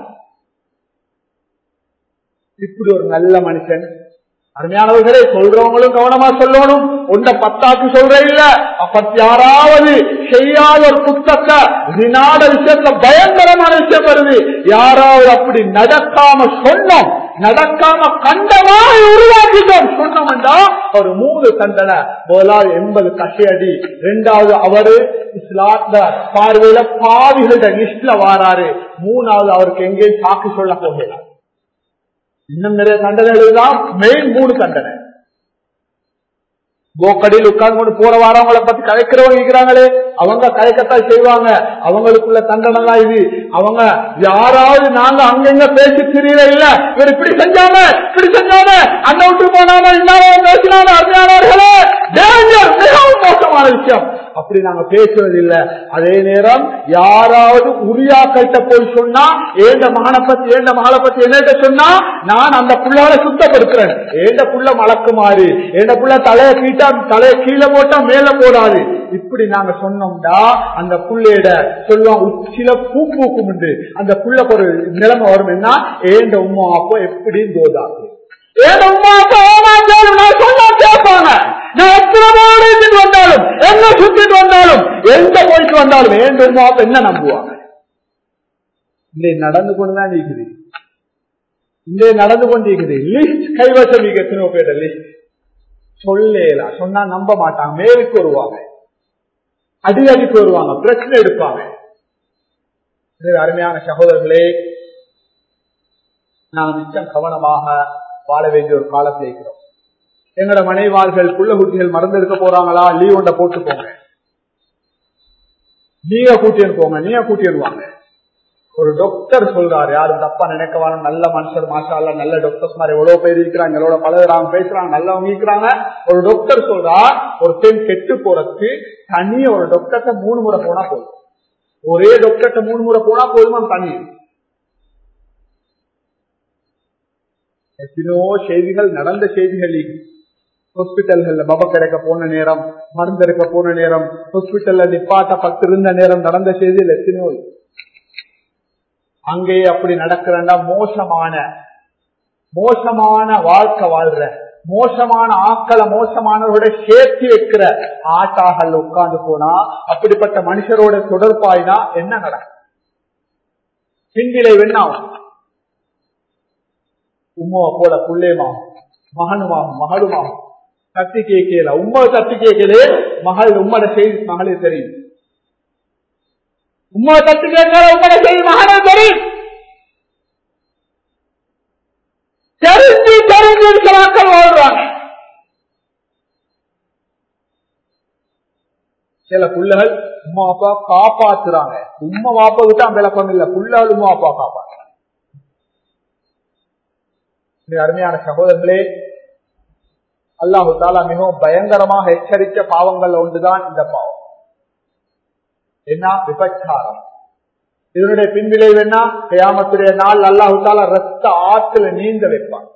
இப்படி ஒரு நல்ல மனுஷன் அருமையானவர்களே சொல்றவங்களும் கவனமா சொல்லணும் ஒன்ற பத்தாக்கு சொல்ற இல்ல அப்ப யாராவது செய்யாத ஒரு குத்தத்தை வினாட விஷயத்துல பயங்கரமான விஷயம் வருது யாராவது அப்படி நடக்காம சொன்னோம் நடக்காம கண்டமாக உருவாக்கிட்டோம் சொன்னோம்டா ஒரு மூணு தண்டனை முதலாவது எண்பது கசையடி ரெண்டாவது அவரு இஸ்லாத்த பார்வையில பாவிகள லிஸ்ட்ல வாராரு மூணாவது அவருக்கு எங்கேயும் சாக்கு சொல்ல போகிறார் இன்னும் நிறைய தண்டனைகள் தான் மெயின் மூணு தண்டனை கோக்கடியில் உட்கார்ந்து கொண்டு போற வாரவங்களை பத்தி கலைக்கிறவங்க இருக்கிறாங்களே அவங்க கலைக்கத்தான் செய்வாங்க அவங்களுக்குள்ள தண்டனை தான் இது அவங்க யாராவது நாங்க அங்கங்க பேசி தெரியல இல்ல இவர் இப்படி செஞ்சாங்க இப்படி செஞ்சாங்க அந்த விட்டு போனாங்க இன்னும் பேசினாங்க அருமையானவர்களே டேஞ்சர் மிகவும் மோசமான விஷயம் அப்படி நாங்க பேசுவது இல்ல அதே நேரம் யாராவது உரியாக்கள்கிட்ட போய் சொன்னா ஏண்ட மகனை பத்தி ஏண்ட மகளை பத்தி என்னட்ட சொன்னா நான் அந்த புள்ளால சுத்தப்படுத்துறேன் ஏண்ட புள்ள மலக்குமாறு ஏண்ட புள்ள தலைய கீட்டா தலைய கீழே போட்டா மேல போடாது இப்படி நாங்க சொன்னோம்டா அந்த புள்ளையிட சொல்லுவோம் உச்சில பூ பூக்கும் உண்டு அந்த புள்ளக்கு ஒரு நிலைமை வரும் என்ன ஏண்ட உமா அப்போ எப்படி தோதாது ஏண்ட உமா அப்பா ஏமாந்தாலும் நான் சொன்னா கேட்பாங்க நான் எத்தனை இருந்துட்டு வந்தாலும் என்ன சுத்திட்டு வந்தாலும் எங்க போயிட்டு வந்தாலும் ஏண்ட உமா அப்பா என்ன நம்புவாங்க இல்லை நடந்து கொண்டுதான் இருக்குது இந்த நடந்து கொண்டிருக்குது லிஸ்ட் கைவசம் எத்தனையோ பேர் லிஸ்ட் சொல்லலாம் சொன்னா நம்ப மாட்டாங்க மேலுக்கு வருவாங்க அடி அடிக்கு வருவாங்க பிரச்சனை எடுப்பாங்க அருமையான சகோதரர்களே நாம் மிச்சம் கவனமாக வாழ வேண்டிய ஒரு காலத்தில் இருக்கிறோம் எங்களோட மனைவார்கள் புள்ள குட்டிகள் மறந்து இருக்க போறாங்களா லீவ் ஒன்றை போட்டு போங்க நீங்க கூட்டியன் போங்க நீங்க கூட்டிடுவாங்க ஒரு டாக்டர் சொல்றாரு யாரும் தப்பா நினைக்கவான நல்ல மனுஷர் மாஷால நல்ல டாக்டர்ஸ் மாதிரி எவ்வளவு பேர் இருக்கிறாங்க எவ்வளோ பழகுறாங்க பேசுறாங்க நல்லவங்க இருக்கிறாங்க ஒரு டாக்டர் சொல்றா ஒரு பெண் கெட்டு போறதுக்கு தனிய ஒரு டாக்டர்கிட்ட மூணு முறை போனா போதும் ஒரே டாக்டர்கிட்ட மூணு முறை போனா போதுமா தனி எத்தனையோ செய்திகள் நடந்த செய்திகள் ஹாஸ்பிட்டல்கள்ல பப கிடைக்க போன நேரம் மருந்தெடுக்க போன நேரம் ஹாஸ்பிட்டல்ல நிப்பாட்டப்பட்டிருந்த நேரம் நடந்த செய்திகள் எத்தனையோ அங்கேயே அப்படி நடக்கிறண்டா மோசமான மோசமான வாழ்க்கை வாழ்ற மோசமான ஆக்களை மோசமானவரோட சேர்த்து வைக்கிற ஆட்டாகள் உட்கார்ந்து போனா அப்படிப்பட்ட மனுஷரோட தொடர்பாயினா என்ன நடக்கும் பின்னிலை வெண்ணாவும் உம்மாவை போல புள்ளேமாகும் மகனுமாகும் மகளுமாகும் தட்டி கேட்கல உம்மை தட்டி கேட்கலே மகள் உம்மட செய்தி மகளே தெரியும் உம்மா தட்டு கேட்கிற உம்மட செய்தி மகனே தெரியும் தெரிஞ்சு தெரிஞ்சு இருக்கிற மக்கள் வாழ்றாங்க சில புள்ளைகள் உமா அப்பா காப்பாத்துறாங்க உம்மா வாப்பா விட்டா விளக்கம் இல்ல புள்ளைகள் உமா அப்பா காப்பாத்துறாங்க அருமையான சகோதரர்களே அல்லாஹு தாலா மிகவும் பயங்கரமாக எச்சரித்த பாவங்கள் ஒன்றுதான் இந்த பாவம் என்ன விபச்சாரம் இதனுடைய பின்விளைவு என்ன கியாமத்துடைய நாள் அல்லாஹு தாலா ரத்த ஆற்றுல நீந்த வைப்பான்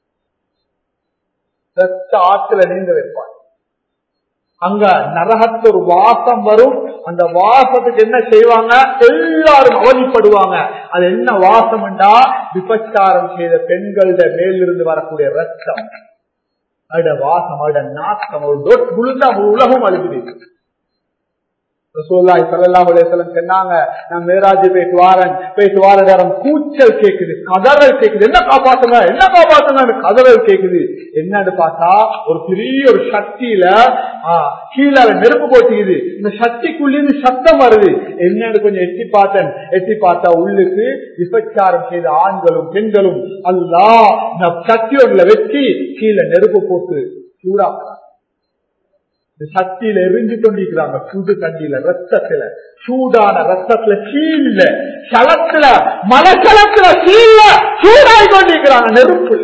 ரத்த ஆற்றுல நீந்த வைப்பான் அங்க நரகத்து ஒரு வாசம் வரும் அந்த வாசத்துக்கு என்ன செய்வாங்க எல்லாரும் அவதிப்படுவாங்க அது என்ன வாசம் என்றா விபச்சாரம் செய்த பெண்கள மேலிருந்து வரக்கூடிய ரத்தம் அட வாசம் அட நாக்கம் ஒரு டொட் விழுந்தா உலகம் அழுகுது ரசூலுல்லாஹி ஸல்லல்லாஹு அலைஹி வஸல்லம் சொன்னாங்க நான் மேராஜ் போயிட்டு வாரேன் போயிட்டு வார நேரம் கூச்சல் கேக்குது கதறல் கேக்குது என்ன காப்பாத்துங்க என்ன காப்பாத்துங்க கதறல் கேக்குது என்னன்னு பார்த்தா ஒரு பெரிய ஒரு சக்தியில கீழே நெருப்பு போட்டிக்குது இந்த சக்திக்குள்ளேருந்து சத்தம் வருது என்னன்னு கொஞ்சம் எட்டி பார்த்தேன் எட்டி பார்த்தா உள்ளுக்கு விபச்சாரம் செய்த ஆண்களும் பெண்களும் அல்லா இந்த சக்தியோட வச்சு கீழே நெருப்பு போட்டு சூடாக்குறாங்க இந்த சக்தியில எரிஞ்சு கொண்டிருக்கிறாங்க சுடு தண்ணியில ரத்தத்துல சூடான ரத்தத்துல சீல்ல சலத்துல மலச்சலத்துல சீல்ல சூடாய் கொண்டிருக்கிறாங்க நெருப்புல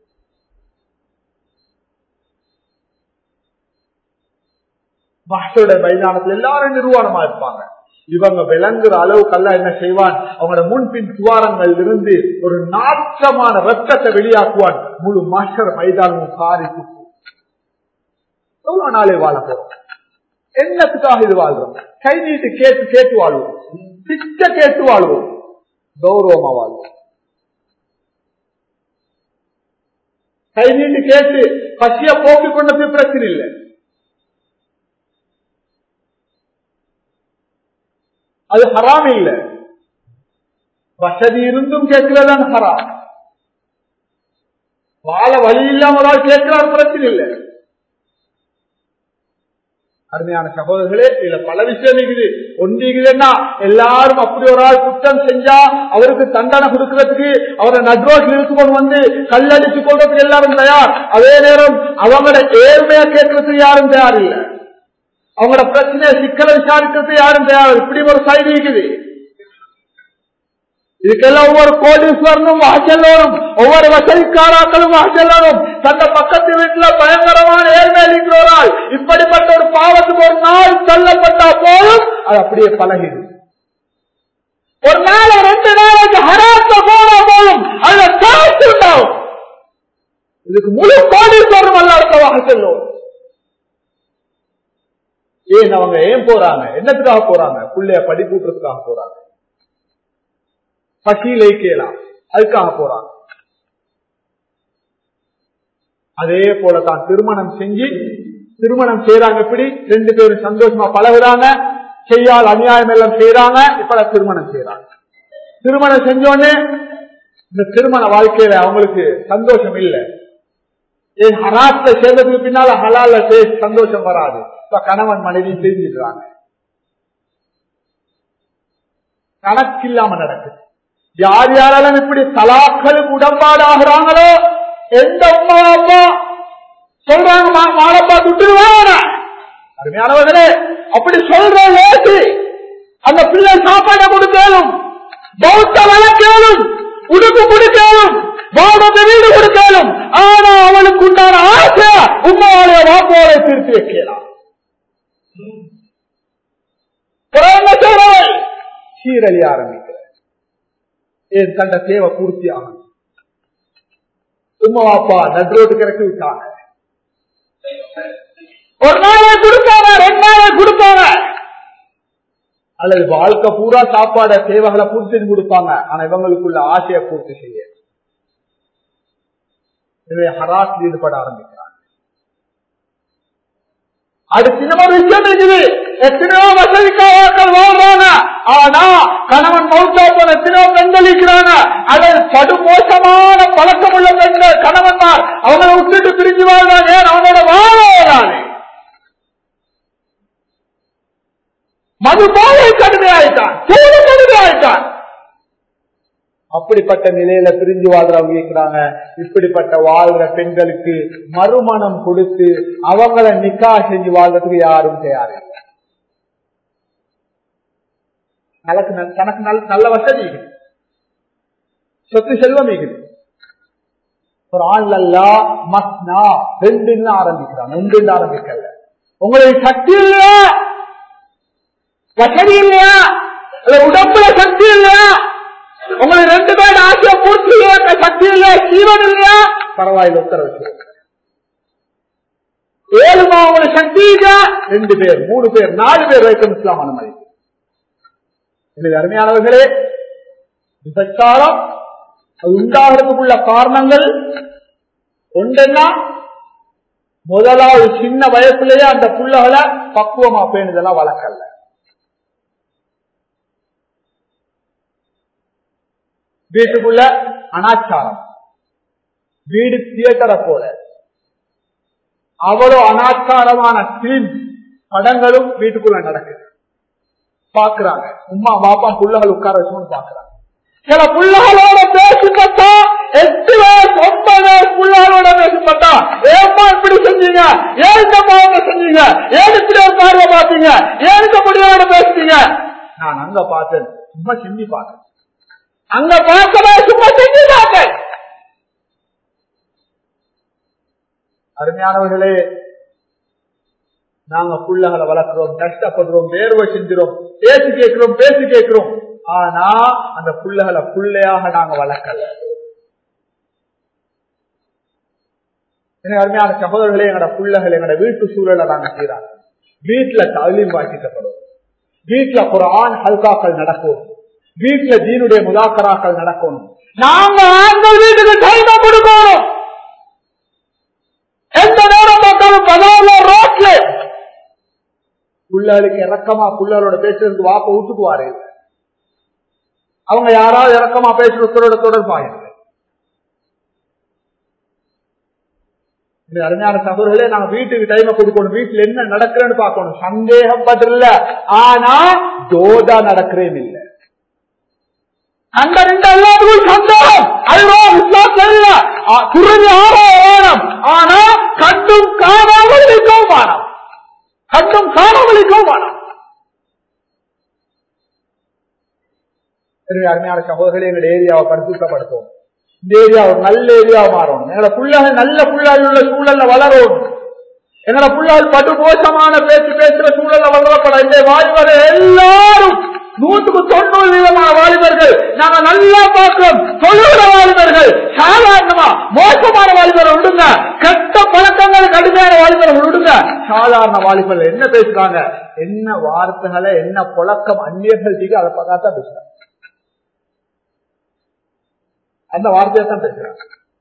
பாஷோட மைதானத்துல எல்லாரும் நிர்வாணமா இருப்பாங்க இவங்க விளங்குற அளவுக்கு அல்ல என்ன செய்வான் அவங்களோட முன்பின் துவாரங்கள் இருந்து ஒரு நாற்றமான ரத்தத்தை வெளியாக்குவான் முழு மாஸ்டர் மைதானமும் காரி எவ்வளவு நாளே வாழ போறோம் என்னத்துக்காக இது வாழ்றோம் கை நீட்டு கேட்டு கேட்டு வாழ்வோம் பிச்ச கேட்டு வாழ்வோம் கௌரவமா வாழ்வோம் கை நீட்டு கேட்டு பசிய போக்கிக் கொண்டது பிரச்சனை இல்லை அது ஹராம் இல்லை வசதி இருந்தும் கேட்கிறதான் ஹராம் வாழ வழி இல்லாமலால் கேட்கிறார் பிரச்சனை இல்லை அருமையான சகோதரர்களே இதுல பல விஷயம் இருக்குது ஒன்றிக்குதுன்னா எல்லாரும் அப்படி ஒரு ஆள் குற்றம் செஞ்சா அவருக்கு தண்டனை கொடுக்கறதுக்கு அவரை நட்ரோட்டில் இழுத்து கொண்டு வந்து கல்லடிச்சு கொள்றதுக்கு எல்லாரும் தயார் அதே நேரம் அவங்களோட ஏழ்மையா கேட்கறதுக்கு யாரும் தயார் இல்லை அவங்களோட பிரச்சனையை சிக்கலை விசாரிக்கிறதுக்கு யாரும் தயார் இப்படி ஒரு சைடு இருக்குது இதுக்கெல்லாம் ஒவ்வொரு கோடீஸ்வரனும் வாசல்லோரும் ஒவ்வொரு வசதிக்காராக்களும் வாசல்லோரும் தந்த பக்கத்து வீட்டுல பயங்கரமான ஏழ்மை இருக்கிறோரால் இப்படிப்பட்ட ஒரு பாவத்துக்கு ஒரு நாள் தள்ளப்பட்டா போதும் அது அப்படியே பழகிது ஒரு நாள் ரெண்டு நாளைக்கு ஹராத்த போனா போதும் அதுல காசு உண்டாகும் இதுக்கு முழு கோடீஸ்வரம் அல்ல அடுத்தவாக செல்லும் ஏன் அவங்க ஏன் போறாங்க என்னத்துக்காக போறாங்க பிள்ளைய படிப்பூட்டுறதுக்காக போறாங்க பசியில கேலாம் அதுக்காக போறாங்க அதே போலதான் திருமணம் செஞ்சு திருமணம் செய்யறாங்க எப்படி ரெண்டு பேரும் சந்தோஷமா பழகுறாங்க செய்யால் அநியாயம் எல்லாம் செய்யறாங்க இப்ப திருமணம் செய்யறாங்க திருமணம் செஞ்சோடனே இந்த திருமண வாழ்க்கையில அவங்களுக்கு சந்தோஷம் இல்லை ஏன் ஹராத்துல சேர்ந்ததுக்கு பின்னால ஹலால சந்தோஷம் வராது இப்ப கணவன் மனைவி தெரிஞ்சிடுறாங்க கணக்கில்லாம நடக்குது யார் யாரெல்லாம் இப்படி தலாக்களுக்கு உடன்பாடு ஆகிறாங்களோ எந்த உமா அப்பா சொல்றாங்க மாலப்பா விட்டுருவாங்க அருமையானவர்களே அப்படி சொல்ற லேசு அந்த பிள்ளை சாப்பாடை கொடுக்கலும் பௌத்த வளர்க்கலும் உடுப்பு கொடுக்கலும் வாடகை வீடு கொடுக்கலும் ஆனா அவனுக்கு உண்டான ஆசை உண்மையாலே வாப்போரை திருத்தி வைக்கலாம் என்ன செய்றவள் சீரழி ஆரம்பிக்கிற என் தண்ட தேவை பூர்த்தி ஆகும் சும்மா வாப்பா நட்ரோட்டு கிடக்கு விட்டாங்க ஒரு நாளை கொடுப்பாங்க ரெண்டு நாளை கொடுப்பாங்க அல்லது வாழ்க்கை பூரா சாப்பாட தேவைகளை பூர்த்தி கொடுப்பாங்க ஆனா இவங்களுக்குள்ள ஆசையை பூர்த்தி செய்ய எனவே ஹராஸ் ஈடுபட ஆரம்பிக்கிறாங்க அடுத்து இன்னொரு விஷயம் இருக்குது எத்தனையோ வசதிக்காரர்கள் வாழ்றாங்க ஆனா கணவன் மௌத்தா போன எத்தனையோ பெண்கள் இருக்கிறாங்க அதில் படுமோசமான பழக்கம் உள்ள பெண்கள் கணவன்மார் அவங்களை விட்டுட்டு பிரிஞ்சு வாழ்றாங்க ஏன் அவனோட வாழானே மது போதை கடுமையாயிட்டான் சூடு கடுமையாயிட்டான் அப்படிப்பட்ட நிலையில பிரிஞ்சு வாழ்றவங்க இருக்கிறாங்க இப்படிப்பட்ட வாழ்ற பெண்களுக்கு மறுமணம் கொடுத்து அவங்கள நிக்கா செஞ்சு வாழ்றதுக்கு யாரும் தயாரில்லை தனக்கு தனக்கு நல்ல வசதி இருக்குது சொத்து செல்வம் இருக்குது ஒரு ஆண்லல்லா மஸ்னா ரெண்டுன்னு ஆரம்பிக்கிறாங்க ரெண்டு ஆரம்பிக்கல உங்களுக்கு சக்தி இல்லையா வசதி இல்லையா உடம்புல சக்தி இல்லையா உங்களுக்கு ரெண்டு பேர் ஆசைய பூர்த்தி செய்ய சக்தி இல்லையா ஜீவன் இல்லையா பரவாயில்ல உத்தரவு ஏழுமா உங்களுக்கு சக்தி இருக்கா ரெண்டு பேர் மூணு பேர் நாலு பேர் வைக்கும் இஸ்லாம் அனுமதி இது அருமையானவர்களே விபச்சாரம் அது உண்டாகிறதுக்குள்ள காரணங்கள் ஒன்றென்னா முதலாவது சின்ன வயசுலயே அந்த புள்ளகளை பக்குவமா பேணுதெல்லாம் வளர்க்கல வீட்டுக்குள்ள அனாச்சாரம் வீடு தியேட்டரை போல அவ்வளவு அனாச்சாரமான பிலிம் படங்களும் வீட்டுக்குள்ள நடக்குது பாக்குறாங்க உமா பாப்பா புள்ளகள் உட்கார வச்சுன்னு பாக்குறாங்க சில புள்ளகளோட பேசிப்பட்டா எட்டு வயசு ஒன்பது வயசு புள்ளகளோட பேசிப்பட்டா ஏமா இப்படி செஞ்சீங்க ஏழுக்க பாவங்க செஞ்சீங்க ஏன் இப்படி ஒரு பார்வை பார்த்தீங்க ஏழுக்க முடியாத பேசுறீங்க நான் அங்க பார்த்தேன் சும்மா செஞ்சு பார்த்தேன் அங்க பார்க்கவே சும்மா செஞ்சு பார்த்தேன் அருமையானவர்களே நாங்க புள்ளகளை வளர்க்கிறோம் கஷ்டப்படுறோம் வேர்வை செஞ்சிரோம் பேசி கேட்கிறோம் பேசி கேட்கிறோம் ஆனா அந்த புள்ளகளை புள்ளையாக நாங்க வளர்க்கல அருமையான சகோதரர்களே எங்களோட புள்ளகள் எங்களோட வீட்டு சூழலை நாங்க செய்யறாங்க வீட்டுல தலிம் வாசிக்கப்படும் வீட்டுல குரான் ஹல்காக்கள் நடக்கும் வீட்டுல தீனுடைய முதாக்கராக்கள் நடக்கணும் நாங்க ஆண்கள் வீட்டுக்கு டைம் கொடுக்கணும் எந்த நேரம் பார்த்தாலும் பதால ரோட்ல புள்ளகளுக்கு இறக்கமா புள்ளகளோட பேசுறதுக்கு வாப்ப விட்டுக்குவாரு அவங்க யாராவது இறக்கமா பேசுறதோட தொடர்பாயிருங்க அருமையான சகோதரர்களே நாங்க வீட்டுக்கு டைம் கொடுக்கணும் வீட்டுல என்ன நடக்கிறேன்னு பார்க்கணும் சந்தேகப்பட்டில்ல ஆனா ஜோதா நடக்கிறேன் இல்லை அந்த ரெண்டு எல்லாத்துக்கும் சந்தேகம் அதுதான் விசுவாசம் இல்ல குருவி ஆறோ வேணும் ஆனா கண்டும் காணாமல் இருக்கவும் வேணும் கண்டும் காணாமல் இருக்கவும் வேணும் அருமையான சகோதரர்களே எங்களுடைய ஏரியாவை பரிசுத்தப்படுத்தும் இந்த ஏரியா ஒரு நல்ல ஏரியா மாறணும் எங்களோட புள்ளாக நல்ல புள்ளால் உள்ள சூழல்ல வளரும் எங்களோட புள்ளால் படு மோசமான பேச்சு பேசுற சூழல்ல வளரப்பட இந்த வாலிபர் எல்லாரும் நூற்றுக்கு தொண்ணூறு விதமான வாலிபர்கள் நாங்க நல்லா பார்க்கிறோம் தொழுகிற வாலிபர்கள் சாதாரணமா மோசமான வாலிபரை விடுங்க கெட்ட பழக்கங்கள் கடுமையான வாலிபரை விடுங்க சாதாரண வாலிபர்கள் என்ன பேசுறாங்க என்ன வார்த்தைகளை என்ன புழக்கம் அந்நியர்கள் தீங்க அதை பார்த்தா பேசுறாங்க அந்த வார்த்தையை தான் பேசுறாங்க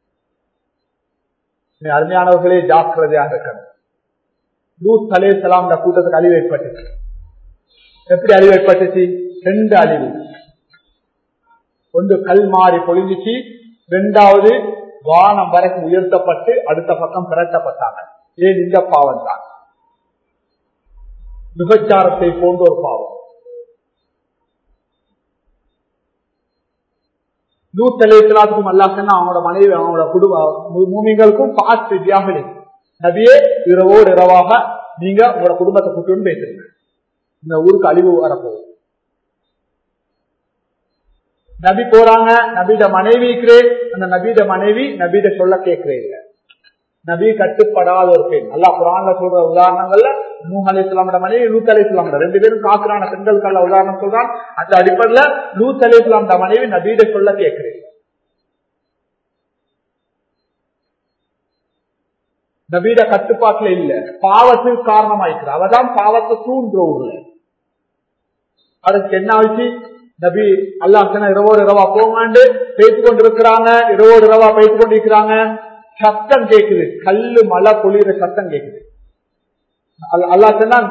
அருமையானவர்களே ஜாக்கிரதையாக இருக்கணும் லூத் அலே சலாம் கூட்டத்துக்கு அழிவு ஏற்பட்டுச்சு எப்படி அழிவு ஏற்பட்டுச்சு ரெண்டு அழிவு ஒன்று கல் மாறி பொழிஞ்சிச்சு ரெண்டாவது வானம் வரைக்கும் உயர்த்தப்பட்டு அடுத்த பக்கம் பிறட்டப்பட்டாங்க ஏன் இந்த பாவம் தான் விபச்சாரத்தை போன்ற ஒரு பாவம் நூத்தலைத்துக்கும் அல்லாசன்னா அவங்களோட மனைவி அவங்களோட குடும்ப மூமிகளுக்கும் பாஸ்ட் வித்தியாசம் நபியே இரவோடு இரவாக நீங்க உங்களோட குடும்பத்தை கூட்டு பேசுறீங்க இந்த ஊருக்கு அழிவு வரப்போகுது நபி போறாங்க நபிட மனைவி இருக்கிறேன் அந்த நபிட மனைவி நபிட சொல்ல கேட்கிறேன் நபி கட்டுப்படாத ஒரு பெண் அல்லா குரான்ல சொல்ற உதாரணங்கள்ல நூஹ் அலி இஸ்லாமோட மனைவி லூத் அலி இஸ்லாம் ரெண்டு பேரும் காக்குறான பெண்களுக்கான உதாரணம் சொல்றான் அந்த அடிப்படையில லூத் அலி இஸ்லாமோட மனைவி நபீட சொல்ல கேட்கிறேன் நபீட கட்டுப்பாட்டுல இல்ல பாவத்துக்கு காரணமாயிக்கிற அவதான் பாவத்தை தூண்டுற அதுக்கு என்ன ஆச்சு நபி அல்லாஹ் இரவோடு இரவா போங்காண்டு பேசிக் கொண்டிருக்கிறாங்க இரவோடு இரவா பேசிக் கொண்டிருக்கிறாங்க சத்தம் கேக்குது கல்லு மழை பொழிகிற சத்தம் கேக்குது அல்லா சொன்னான்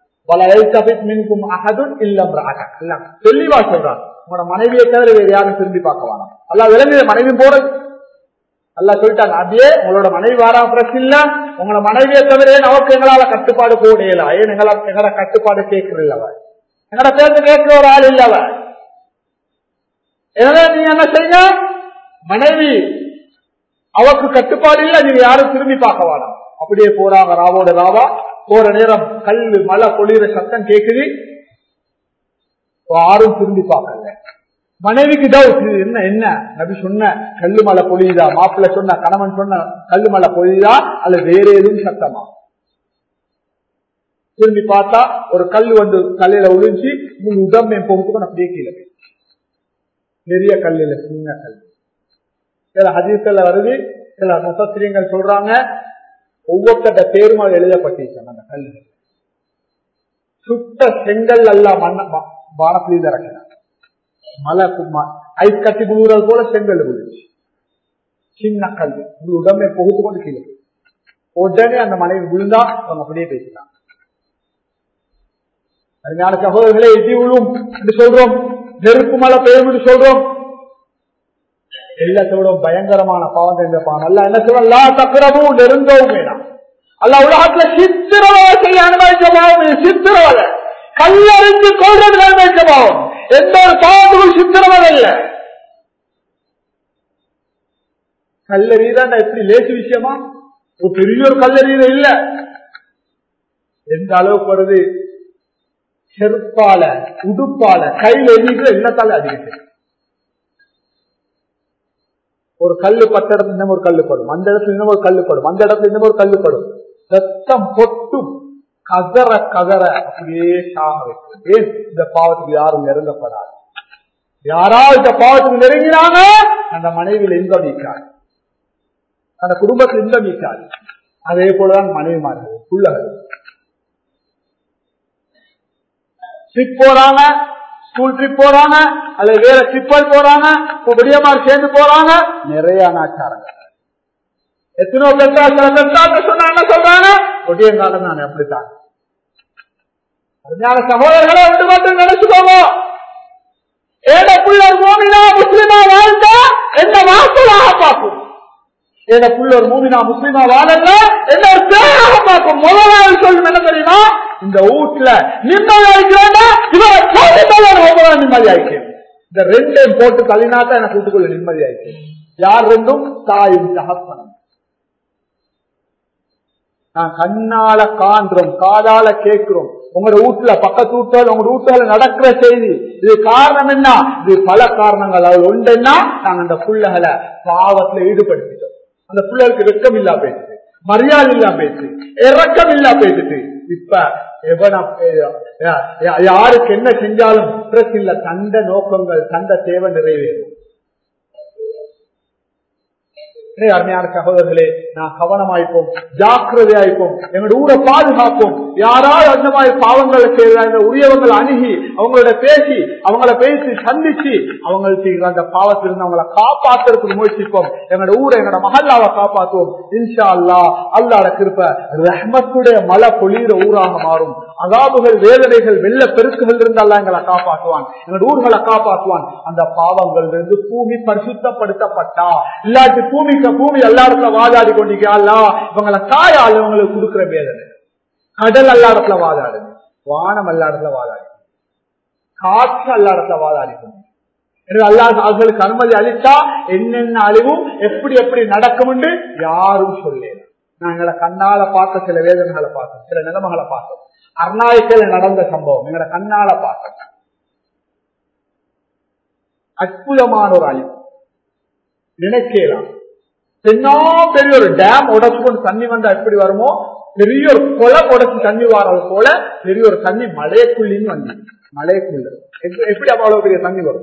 தெளிவா சொல்றான் உங்களோட மனைவியை தவிர வேற யாரும் திரும்பி பார்க்க வேணாம் அல்லா விளங்குத மனைவி போறது அல்லா சொல்லிட்டாங்க அப்படியே உங்களோட மனைவி வாரா பிரச்சனை இல்ல உங்களோட மனைவியை தவிர நமக்கு எங்களால கட்டுப்பாடு போடையல ஏன் எங்களா எங்களோட கட்டுப்பாடு கேட்கறது அவ எங்களோட பேருந்து கேட்கிற ஒரு ஆள் இல்ல அவ எனவே நீங்க என்ன செய்யுங்க மனைவி அவருக்கு கட்டுப்பாடு இல்ல நீங்க யாரும் திரும்பி பார்க்க வேணாம் அப்படியே போறாங்க ராவோட ராவா போற நேரம் கல்லு மழை பொழிகிற சத்தம் கேக்குது யாரும் திரும்பி பார்க்கல மனைவிக்கு டவுட் என்ன என்ன நபி சொன்ன கல்லு மலை பொழியுதா மாப்பிள்ள சொன்ன கணவன் சொன்ன கல்லு மலை பொழியுதா அல்ல வேற எதுவும் சத்தமா திரும்பி பார்த்தா ஒரு கல் வந்து கல்லில ஒளிஞ்சு நீங்க உடம்பை போகுதுக்கு அப்படியே கீழே பெரிய கல் இல்ல சின்ன கல் சில ஹதீஸ்கள்ல வருது சில முசத்திரியங்கள் சொல்றாங்க ஒவ்வொருத்த பேருமாள் எழுதப்பட்டிருக்காங்க அந்த கல் சுத்த செங்கல் அல்ல மண்ண வானத்திலிருந்து இறக்கினாங்க மலை ஐஸ் கட்டி விழுகிறது போல செங்கல் விழுச்சு சின்ன கல் உங்க உடம்பை புகுத்து கொண்டு கீழே உடனே அந்த மனைவி விழுந்தா அவங்க அப்படியே பேசினாங்க அதனால சகோதரர்களே எட்டி விழும் என்று சொல்றோம் நெருப்பு மலை பெய்யும் என்று சொல்றோம் எல்லாத்தோட பயங்கரமான பாவம் தெரிஞ்ச பாவம் அல்ல என்ன சொல்லலாம் தக்குறவும் நெருங்கவும் வேணாம் அல்ல உலகத்துல சித்திரவதை செய்ய அனுமதிச்ச பாவம் இது சித்திரவதை கல்லறிஞ்சு கொள்றது அனுமதிச்ச பாவம் எந்த ஒரு பாவத்துக்கும் சித்திரவதை இல்லை கல்லறிதான் எப்படி லேசு விஷயமா ஒரு பெரிய ஒரு கல்லறியில இல்ல எந்த அளவுக்கு வருது செருப்பால உடுப்பால கையில் எண்ணிக்கிற எல்லாத்தால அதிகம் ஒரு கல்லு பத்து இடத்துல இன்னும் ஒரு கல்லு படும் அந்த இடத்துல இன்னும் ஒரு கல்லு படும் அந்த இடத்துல இன்னும் ஒரு கல்லு படும் ரத்தம் பொட்டும் கதற கதற அப்படியே சாக வைக்கும் ஏன் இந்த பாவத்துக்கு யாரும் நெருங்கப்படாது யாராவது இந்த பாவத்துக்கு நெருங்கினாங்க அந்த மனைவியில் இன்பம் நீக்காது அந்த குடும்பத்தில் இன்பம் நீக்காது அதே போலதான் மனைவிமார்கள் புள்ளகள் ட்ரிப் போறாங்க ஸ்கூல் ட்ரிப் போறாங்க அல்லது வேற ட்ரிப்பல் போறாங்க விடியமாறு சேர்ந்து போறாங்க நிறைய அனாச்சாரங்க எத்தனையோ பெற்றா சில பெற்றாங்க சொன்னா என்ன சொல்றாங்க ஒடியங்காலம் நான் அப்படித்தான் அருமையான சகோதரர்களை ஒன்று மட்டும் நினைச்சுக்கோங்க ஏட புள்ளர் மோமினா முஸ்லிமா வாழ்ந்தா என்ன வாசலாக பார்க்கும் ஏட புள்ளர் மூமினா முஸ்லிமா வாழல என்ன ஒரு பேராக பார்க்கும் முதலாவது சொல்லும் என்ன தெரியுமா இந்த வீட்டுல நிம்மதி அழிக்கிறேன்னா இவரை போட்டு நிம்மதி ஆயிக்கிறேன் இந்த ரெண்டையும் போட்டு தள்ளினாத்தான் எனக்கு வீட்டுக்குள்ள நிம்மதி ஆயிக்கிறேன் யார் ரெண்டும் தாயும் தகப்பனும் நான் கண்ணால காண்றோம் காதால கேட்கிறோம் உங்களோட வீட்டுல பக்கத்து வீட்டால உங்க வீட்டால நடக்கிற செய்தி இது காரணம் என்ன இது பல காரணங்கள் அது ஒன்றுன்னா நாங்க அந்த புள்ளைகளை பாவத்துல ஈடுபடுத்திட்டோம் அந்த பிள்ளைகளுக்கு வெக்கம் இல்லா போயிடுச்சு மரியாதை இல்லா போயிடுச்சு இறக்கம் இல்லா போயிடுச்சு இப்ப எவன யாருக்கு என்ன செஞ்சாலும் பிரஸ் இல்ல தந்த நோக்கங்கள் தந்த தேவை நிறைவேறும் அருமையான சகோதரர்களே நான் கவனமாய்ப்போம் ஜாக்கிரதையாய்ப்போம் எங்களோட ஊரை பாதுகாப்போம் யாராவது அந்த மாதிரி பாவங்களை செய்யறாங்க உரியவங்களை அணுகி அவங்களோட பேசி அவங்கள பேசி சந்திச்சு அவங்களுக்கு அந்த பாவத்திலிருந்து அவங்கள காப்பாத்துறதுக்கு முயற்சிப்போம் எங்களோட ஊரை எங்களோட மகல்லாவை காப்பாற்றுவோம் இன்ஷா அல்லா அல்லாட கிருப்ப ரஹ்மத்துடைய மழை பொழியிற ஊராக மாறும் அதாபுகள் வேதனைகள் வெள்ள பெருக்குகள் இருந்து அல்ல எங்களை காப்பாற்றுவான் எங்களோட ஊர்களை காப்பாற்றுவான் அந்த பாவங்கள் இருந்து பூமி பரிசுத்தப்படுத்தப்பட்டா இல்லாட்டி பூமிக்கு பூமி எல்லா இடத்துல வாதாடி கொண்டிருக்கா இவங்களை காயால் இவங்களுக்கு கொடுக்கிற வேதனை கடல் எல்லா இடத்துல வாதாடு வானம் எல்லா இடத்துல வாதாடி காற்று எல்லா இடத்துல வாதாடி கொண்டு அல்லாஹ் அவர்களுக்கு அனுமதி அளித்தா என்னென்ன அழிவும் எப்படி எப்படி நடக்கும் என்று யாரும் சொல்ல நாங்களை கண்ணால பார்த்த சில வேதனைகளை பார்த்தோம் சில நிலைமைகளை பார்த்தோம் அர்நாயக்கில் நடந்த சம்பவம் எங்களை கண்ணால பார்த்தோம் அற்புதமான ஒரு அழிவு நினைக்கலாம் என்ன பெரிய ஒரு டேம் உடச்சு கொண்டு தண்ணி வந்தா எப்படி வருமோ பெரிய ஒரு குளம் உடச்சு தண்ணி வர்றது போல பெரிய ஒரு தண்ணி மலையக்குள்ளின்னு வந்து மலையக்குள்ள எப்படி அவ்வளவு பெரிய தண்ணி வரும்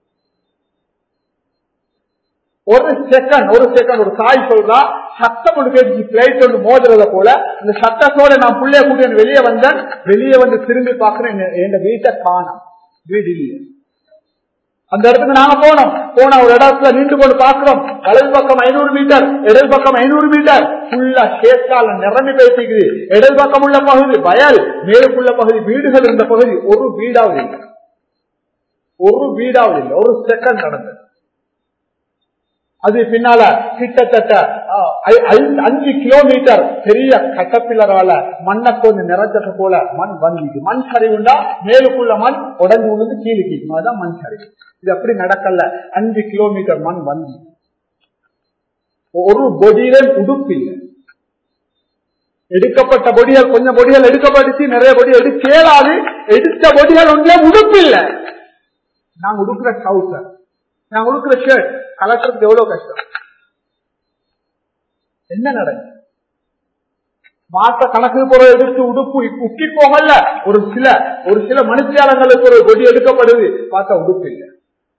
ஒரு செகண்ட் ஒரு செகண்ட் ஒரு தாய் சொல்றா சத்தம் ஒன்று கேட்டு பிளைட் ஒன்று மோதுறத போல இந்த சத்தத்தோட நான் புள்ளைய கூட்டி வெளியே வந்தேன் வெளியே வந்து திரும்பி பாக்குறேன் என் வீட்டை காணும் வீடு இல்லை அந்த இடத்துக்கு நாங்க போனோம் போன ஒரு இடத்துல நின்று கொண்டு பாக்குறோம் வலது பக்கம் ஐநூறு மீட்டர் இடது பக்கம் ஐநூறு மீட்டர் ஃபுல்லா சேத்தால நிரம்பி பேசிக்குது இடது பக்கம் உள்ள பகுதி வயல் மேலுக்குள்ள பகுதி வீடுகள் இருந்த பகுதி ஒரு வீடாவது இல்லை ஒரு வீடாவது இல்லை ஒரு செகண்ட் நடந்தது அது பின்னால கிட்டத்தட்ட அஞ்சு கிலோமீட்டர் பெரிய கட்டப்பில்லரால மண்ணை கொஞ்சம் நிறைச்சது போல மண் வந்திக்கு மண் சரிவுண்டா மேலுக்குள்ள மண் உடஞ்சு விழுந்து கீழே கீழ்க்கும் அதுதான் மண் சரிவு இது அப்படி நடக்கல அஞ்சு கிலோமீட்டர் மண் வந்தி ஒரு பொடியில உடுப்பு இல்லை எடுக்கப்பட்ட பொடிகள் கொஞ்சம் பொடிகள் எடுக்கப்பட்டுச்சு நிறைய பொடி எடுக்கலாது எடுத்த பொடிகள் ஒன்றே உடுப்பு இல்லை நாங்க உடுக்கிற ட்ரௌசர் நாங்க உடுக்கிற ஷர்ட் கலக்கிறதுக்கு எவ்வளவு கஷ்டம் என்ன நடக்கும் மாச கணக்கு பொருள் எடுத்து உடுப்பு உக்கி போகல ஒரு சில ஒரு சில மனுஷியாளங்களுக்கு ஒரு கொடி எடுக்கப்படுது பார்த்தா உடுப்பு இல்லை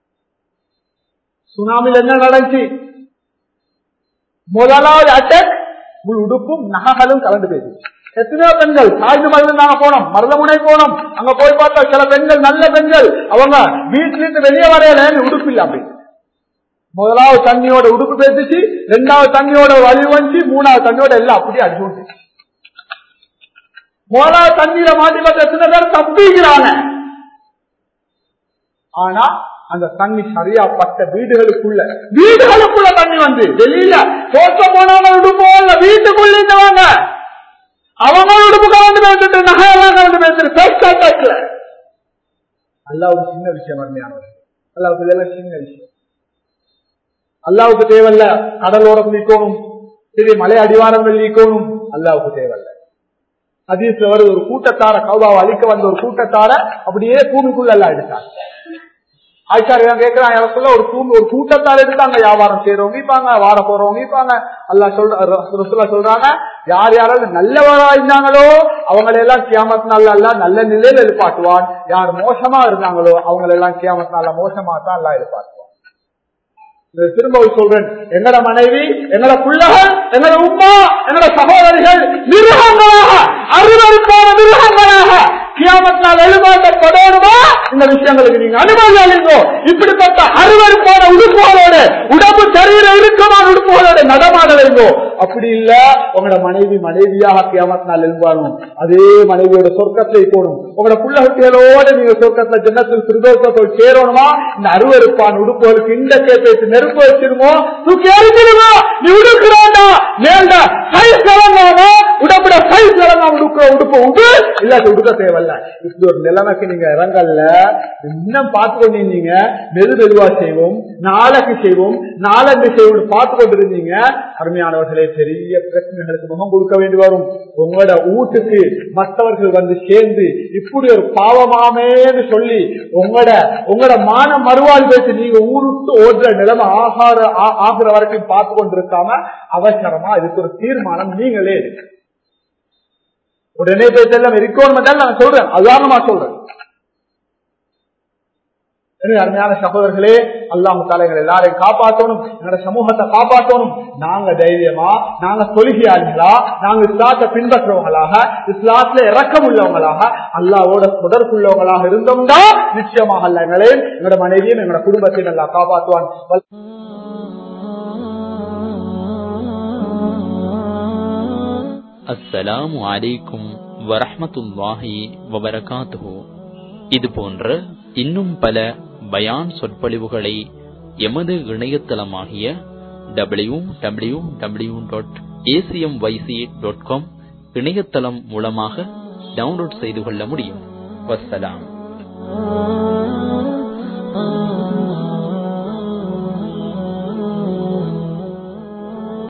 சுனாமில் என்ன நடந்துச்சு முதலாவது அட்டாக் உடுப்பும் நகைகளும் கலந்து போயிடுச்சு எத்தனையோ பெண்கள் சாய்ந்து மருந்து நாங்க போனோம் மருதமுனை போனோம் அங்க போய் பார்த்தா சில பெண்கள் நல்ல பெண்கள் அவங்க வீட்டுல இருந்து வெளியே வரையில உடுப்பு இல்ல அப்படி முதலாவது தண்ணியோட உடுப்பு பேசிச்சு ரெண்டாவது தண்ணியோட வலி வந்துச்சு மூணாவது தண்ணியோட எல்லாம் அப்படியே அடிச்சு விட்டுச்சு முதலாவது தண்ணீரை மாட்டி பார்த்து எத்தனை பேர் தப்பிக்கிறாங்க ஆனா அந்த தண்ணி சரியா பட்ட வீடுகளுக்குள்ள வீடுகளுக்குள்ள தண்ணி வந்து வெளியில தோற்ற போனவங்க உடுப்போ இல்ல வீட்டுக்குள்ள இருந்தவங்க அவங்க உடுப்பு கலந்து பேசிட்டு நகையெல்லாம் கலந்து பேசிட்டு பேசாட்டாக்கல அல்லாவுக்கு சின்ன விஷயம் அருமையானவர் அல்லாவுக்கு இதெல்லாம் சின்ன விஷயம் அல்லாவுக்கு தேவையில்ல கடலோரம் நீக்கணும் சரி மலை அடிவாரங்கள் நீக்கணும் அல்லாவுக்கு தேவையில்ல அதீஸ்ல வருது ஒரு கூட்டத்தார கௌபாவை அழிக்க வந்த ஒரு கூட்டத்தார அப்படியே பூமிக்குள்ள எல்லாம் எடுத்தாங்க ஆச்சாரியம் கேட்கிறான் இடத்துல ஒரு கூண்டு ஒரு கூட்டத்தால் எடுத்தாங்க வியாபாரம் செய்யறவங்க இருப்பாங்க வார போறவங்க இருப்பாங்க அல்லா சொல்ற சொல்றாங்க யார் யாராவது நல்லவரா இருந்தாங்களோ அவங்களை எல்லாம் கியாமத் நாள் அல்ல நல்ல நிலையில எழுப்பாட்டுவான் யார் மோசமா இருந்தாங்களோ அவங்களை எல்லாம் கியாமத் நாள்ல மோசமா தான் எல்லாம் எழுப்பாட்டுவான் திரும்ப சொல்றேன் எங்கட மனைவி எங்கட பிள்ளைகள் எங்கட உமா எங்கட சகோதரிகள் மிருகங்களாக அருவருப்பான மிருகங்களாக கியாமத்தினால் எழுமாட்டப்படணுமா இந்த விஷயங்களுக்கு நீங்க அனுமதி அளிங்கோ இப்படிப்பட்ட அருவருப்பான உடுப்புகளோடு உடம்பு சரீர இறுக்கமான உடுப்புகளோடு நடமாட வைங்கோ அப்படி இல்ல உங்களோட மனைவி மனைவியாக கியாமத்தினால் எழுப்பாணும் அதே மனைவியோட சொர்க்கத்தை போடும் உங்களோட புள்ள குட்டிகளோட நீங்க சொர்க்கத்துல ஜன்னத்தில் திருதோஷத்தோடு சேரணுமா இந்த அருவருப்பான உடுப்புகளுக்கு இந்த கேட்டு நெருப்பு வச்சிருமோ தூக்கி எறிஞ்சிருமோ நீ உடுக்கிறாண்டா நேர்ந்த சைஸ் இறங்காம உடம்புட சைஸ் இறங்காம உடுக்கிற உடுப்பு உண்டு இல்லாட்டி உடுக்க தேவையில்ல இப்படி ஒரு நிலைமைக்கு நீங்க இறங்கல்ல இன்னும் பார்த்து கொண்டிருந்தீங்க மெது மெதுவா செய்வோம் நாளைக்கு செய்வோம் நாளன்று செய்வோம் பார்த்து கொண்டிருந்தீங்க அருமையானவர்களே பெரிய பிரச்சனைகளுக்கு முகம் கொடுக்க வேண்டி வரும் உங்களோட வீட்டுக்கு மற்றவர்கள் வந்து சேர்ந்து இப்படி ஒரு பாவமாமேன்னு சொல்லி உங்களோட உங்களோட மான மறுவாழ் பேசி நீங்க ஊருட்டு ஓடுற நிலைமை ஆகார ஆகிற வரைக்கும் பார்த்து கொண்டிருக்காம அவசரமா இதுக்கு ஒரு தீர்மானம் நீங்களே எடுங்க உடனே போய் செல்லம் இருக்கணும் நான் சொல்றேன் உதாரணமா சொல்றேன் அருமையான சகோதரர்களே அல்லாம தலைகள் எல்லாரையும் காப்பாற்றணும் எங்களோட சமூகத்தை காப்பாற்றணும் நாங்க தைரியமா நாங்க தொழுகையாளிகளா நாங்க இஸ்லாத்தை பின்பற்றுவங்களாக இஸ்லாத்துல இறக்கம் உள்ளவங்களாக அல்லாவோட தொடர்புள்ளவங்களாக இருந்தோம்னா நிச்சயமாக அல்ல எங்களே எங்களோட மனைவியும் எங்களோட குடும்பத்தையும் நல்லா காப்பாற்றுவான் அஸ்ஸலாமு அலைக்கும் வரஹமத்துல்லாஹி வபரகாத்துஹு இது போன்ற இன்னும் பல பயான் சொற்பொழிவுகளை எமது இணையதளமாகிய W W W dot ACM YC dot com இணையதளம் மூலமாக டவுன்லோட் செய்து கொள்ள முடியும் வசலாம்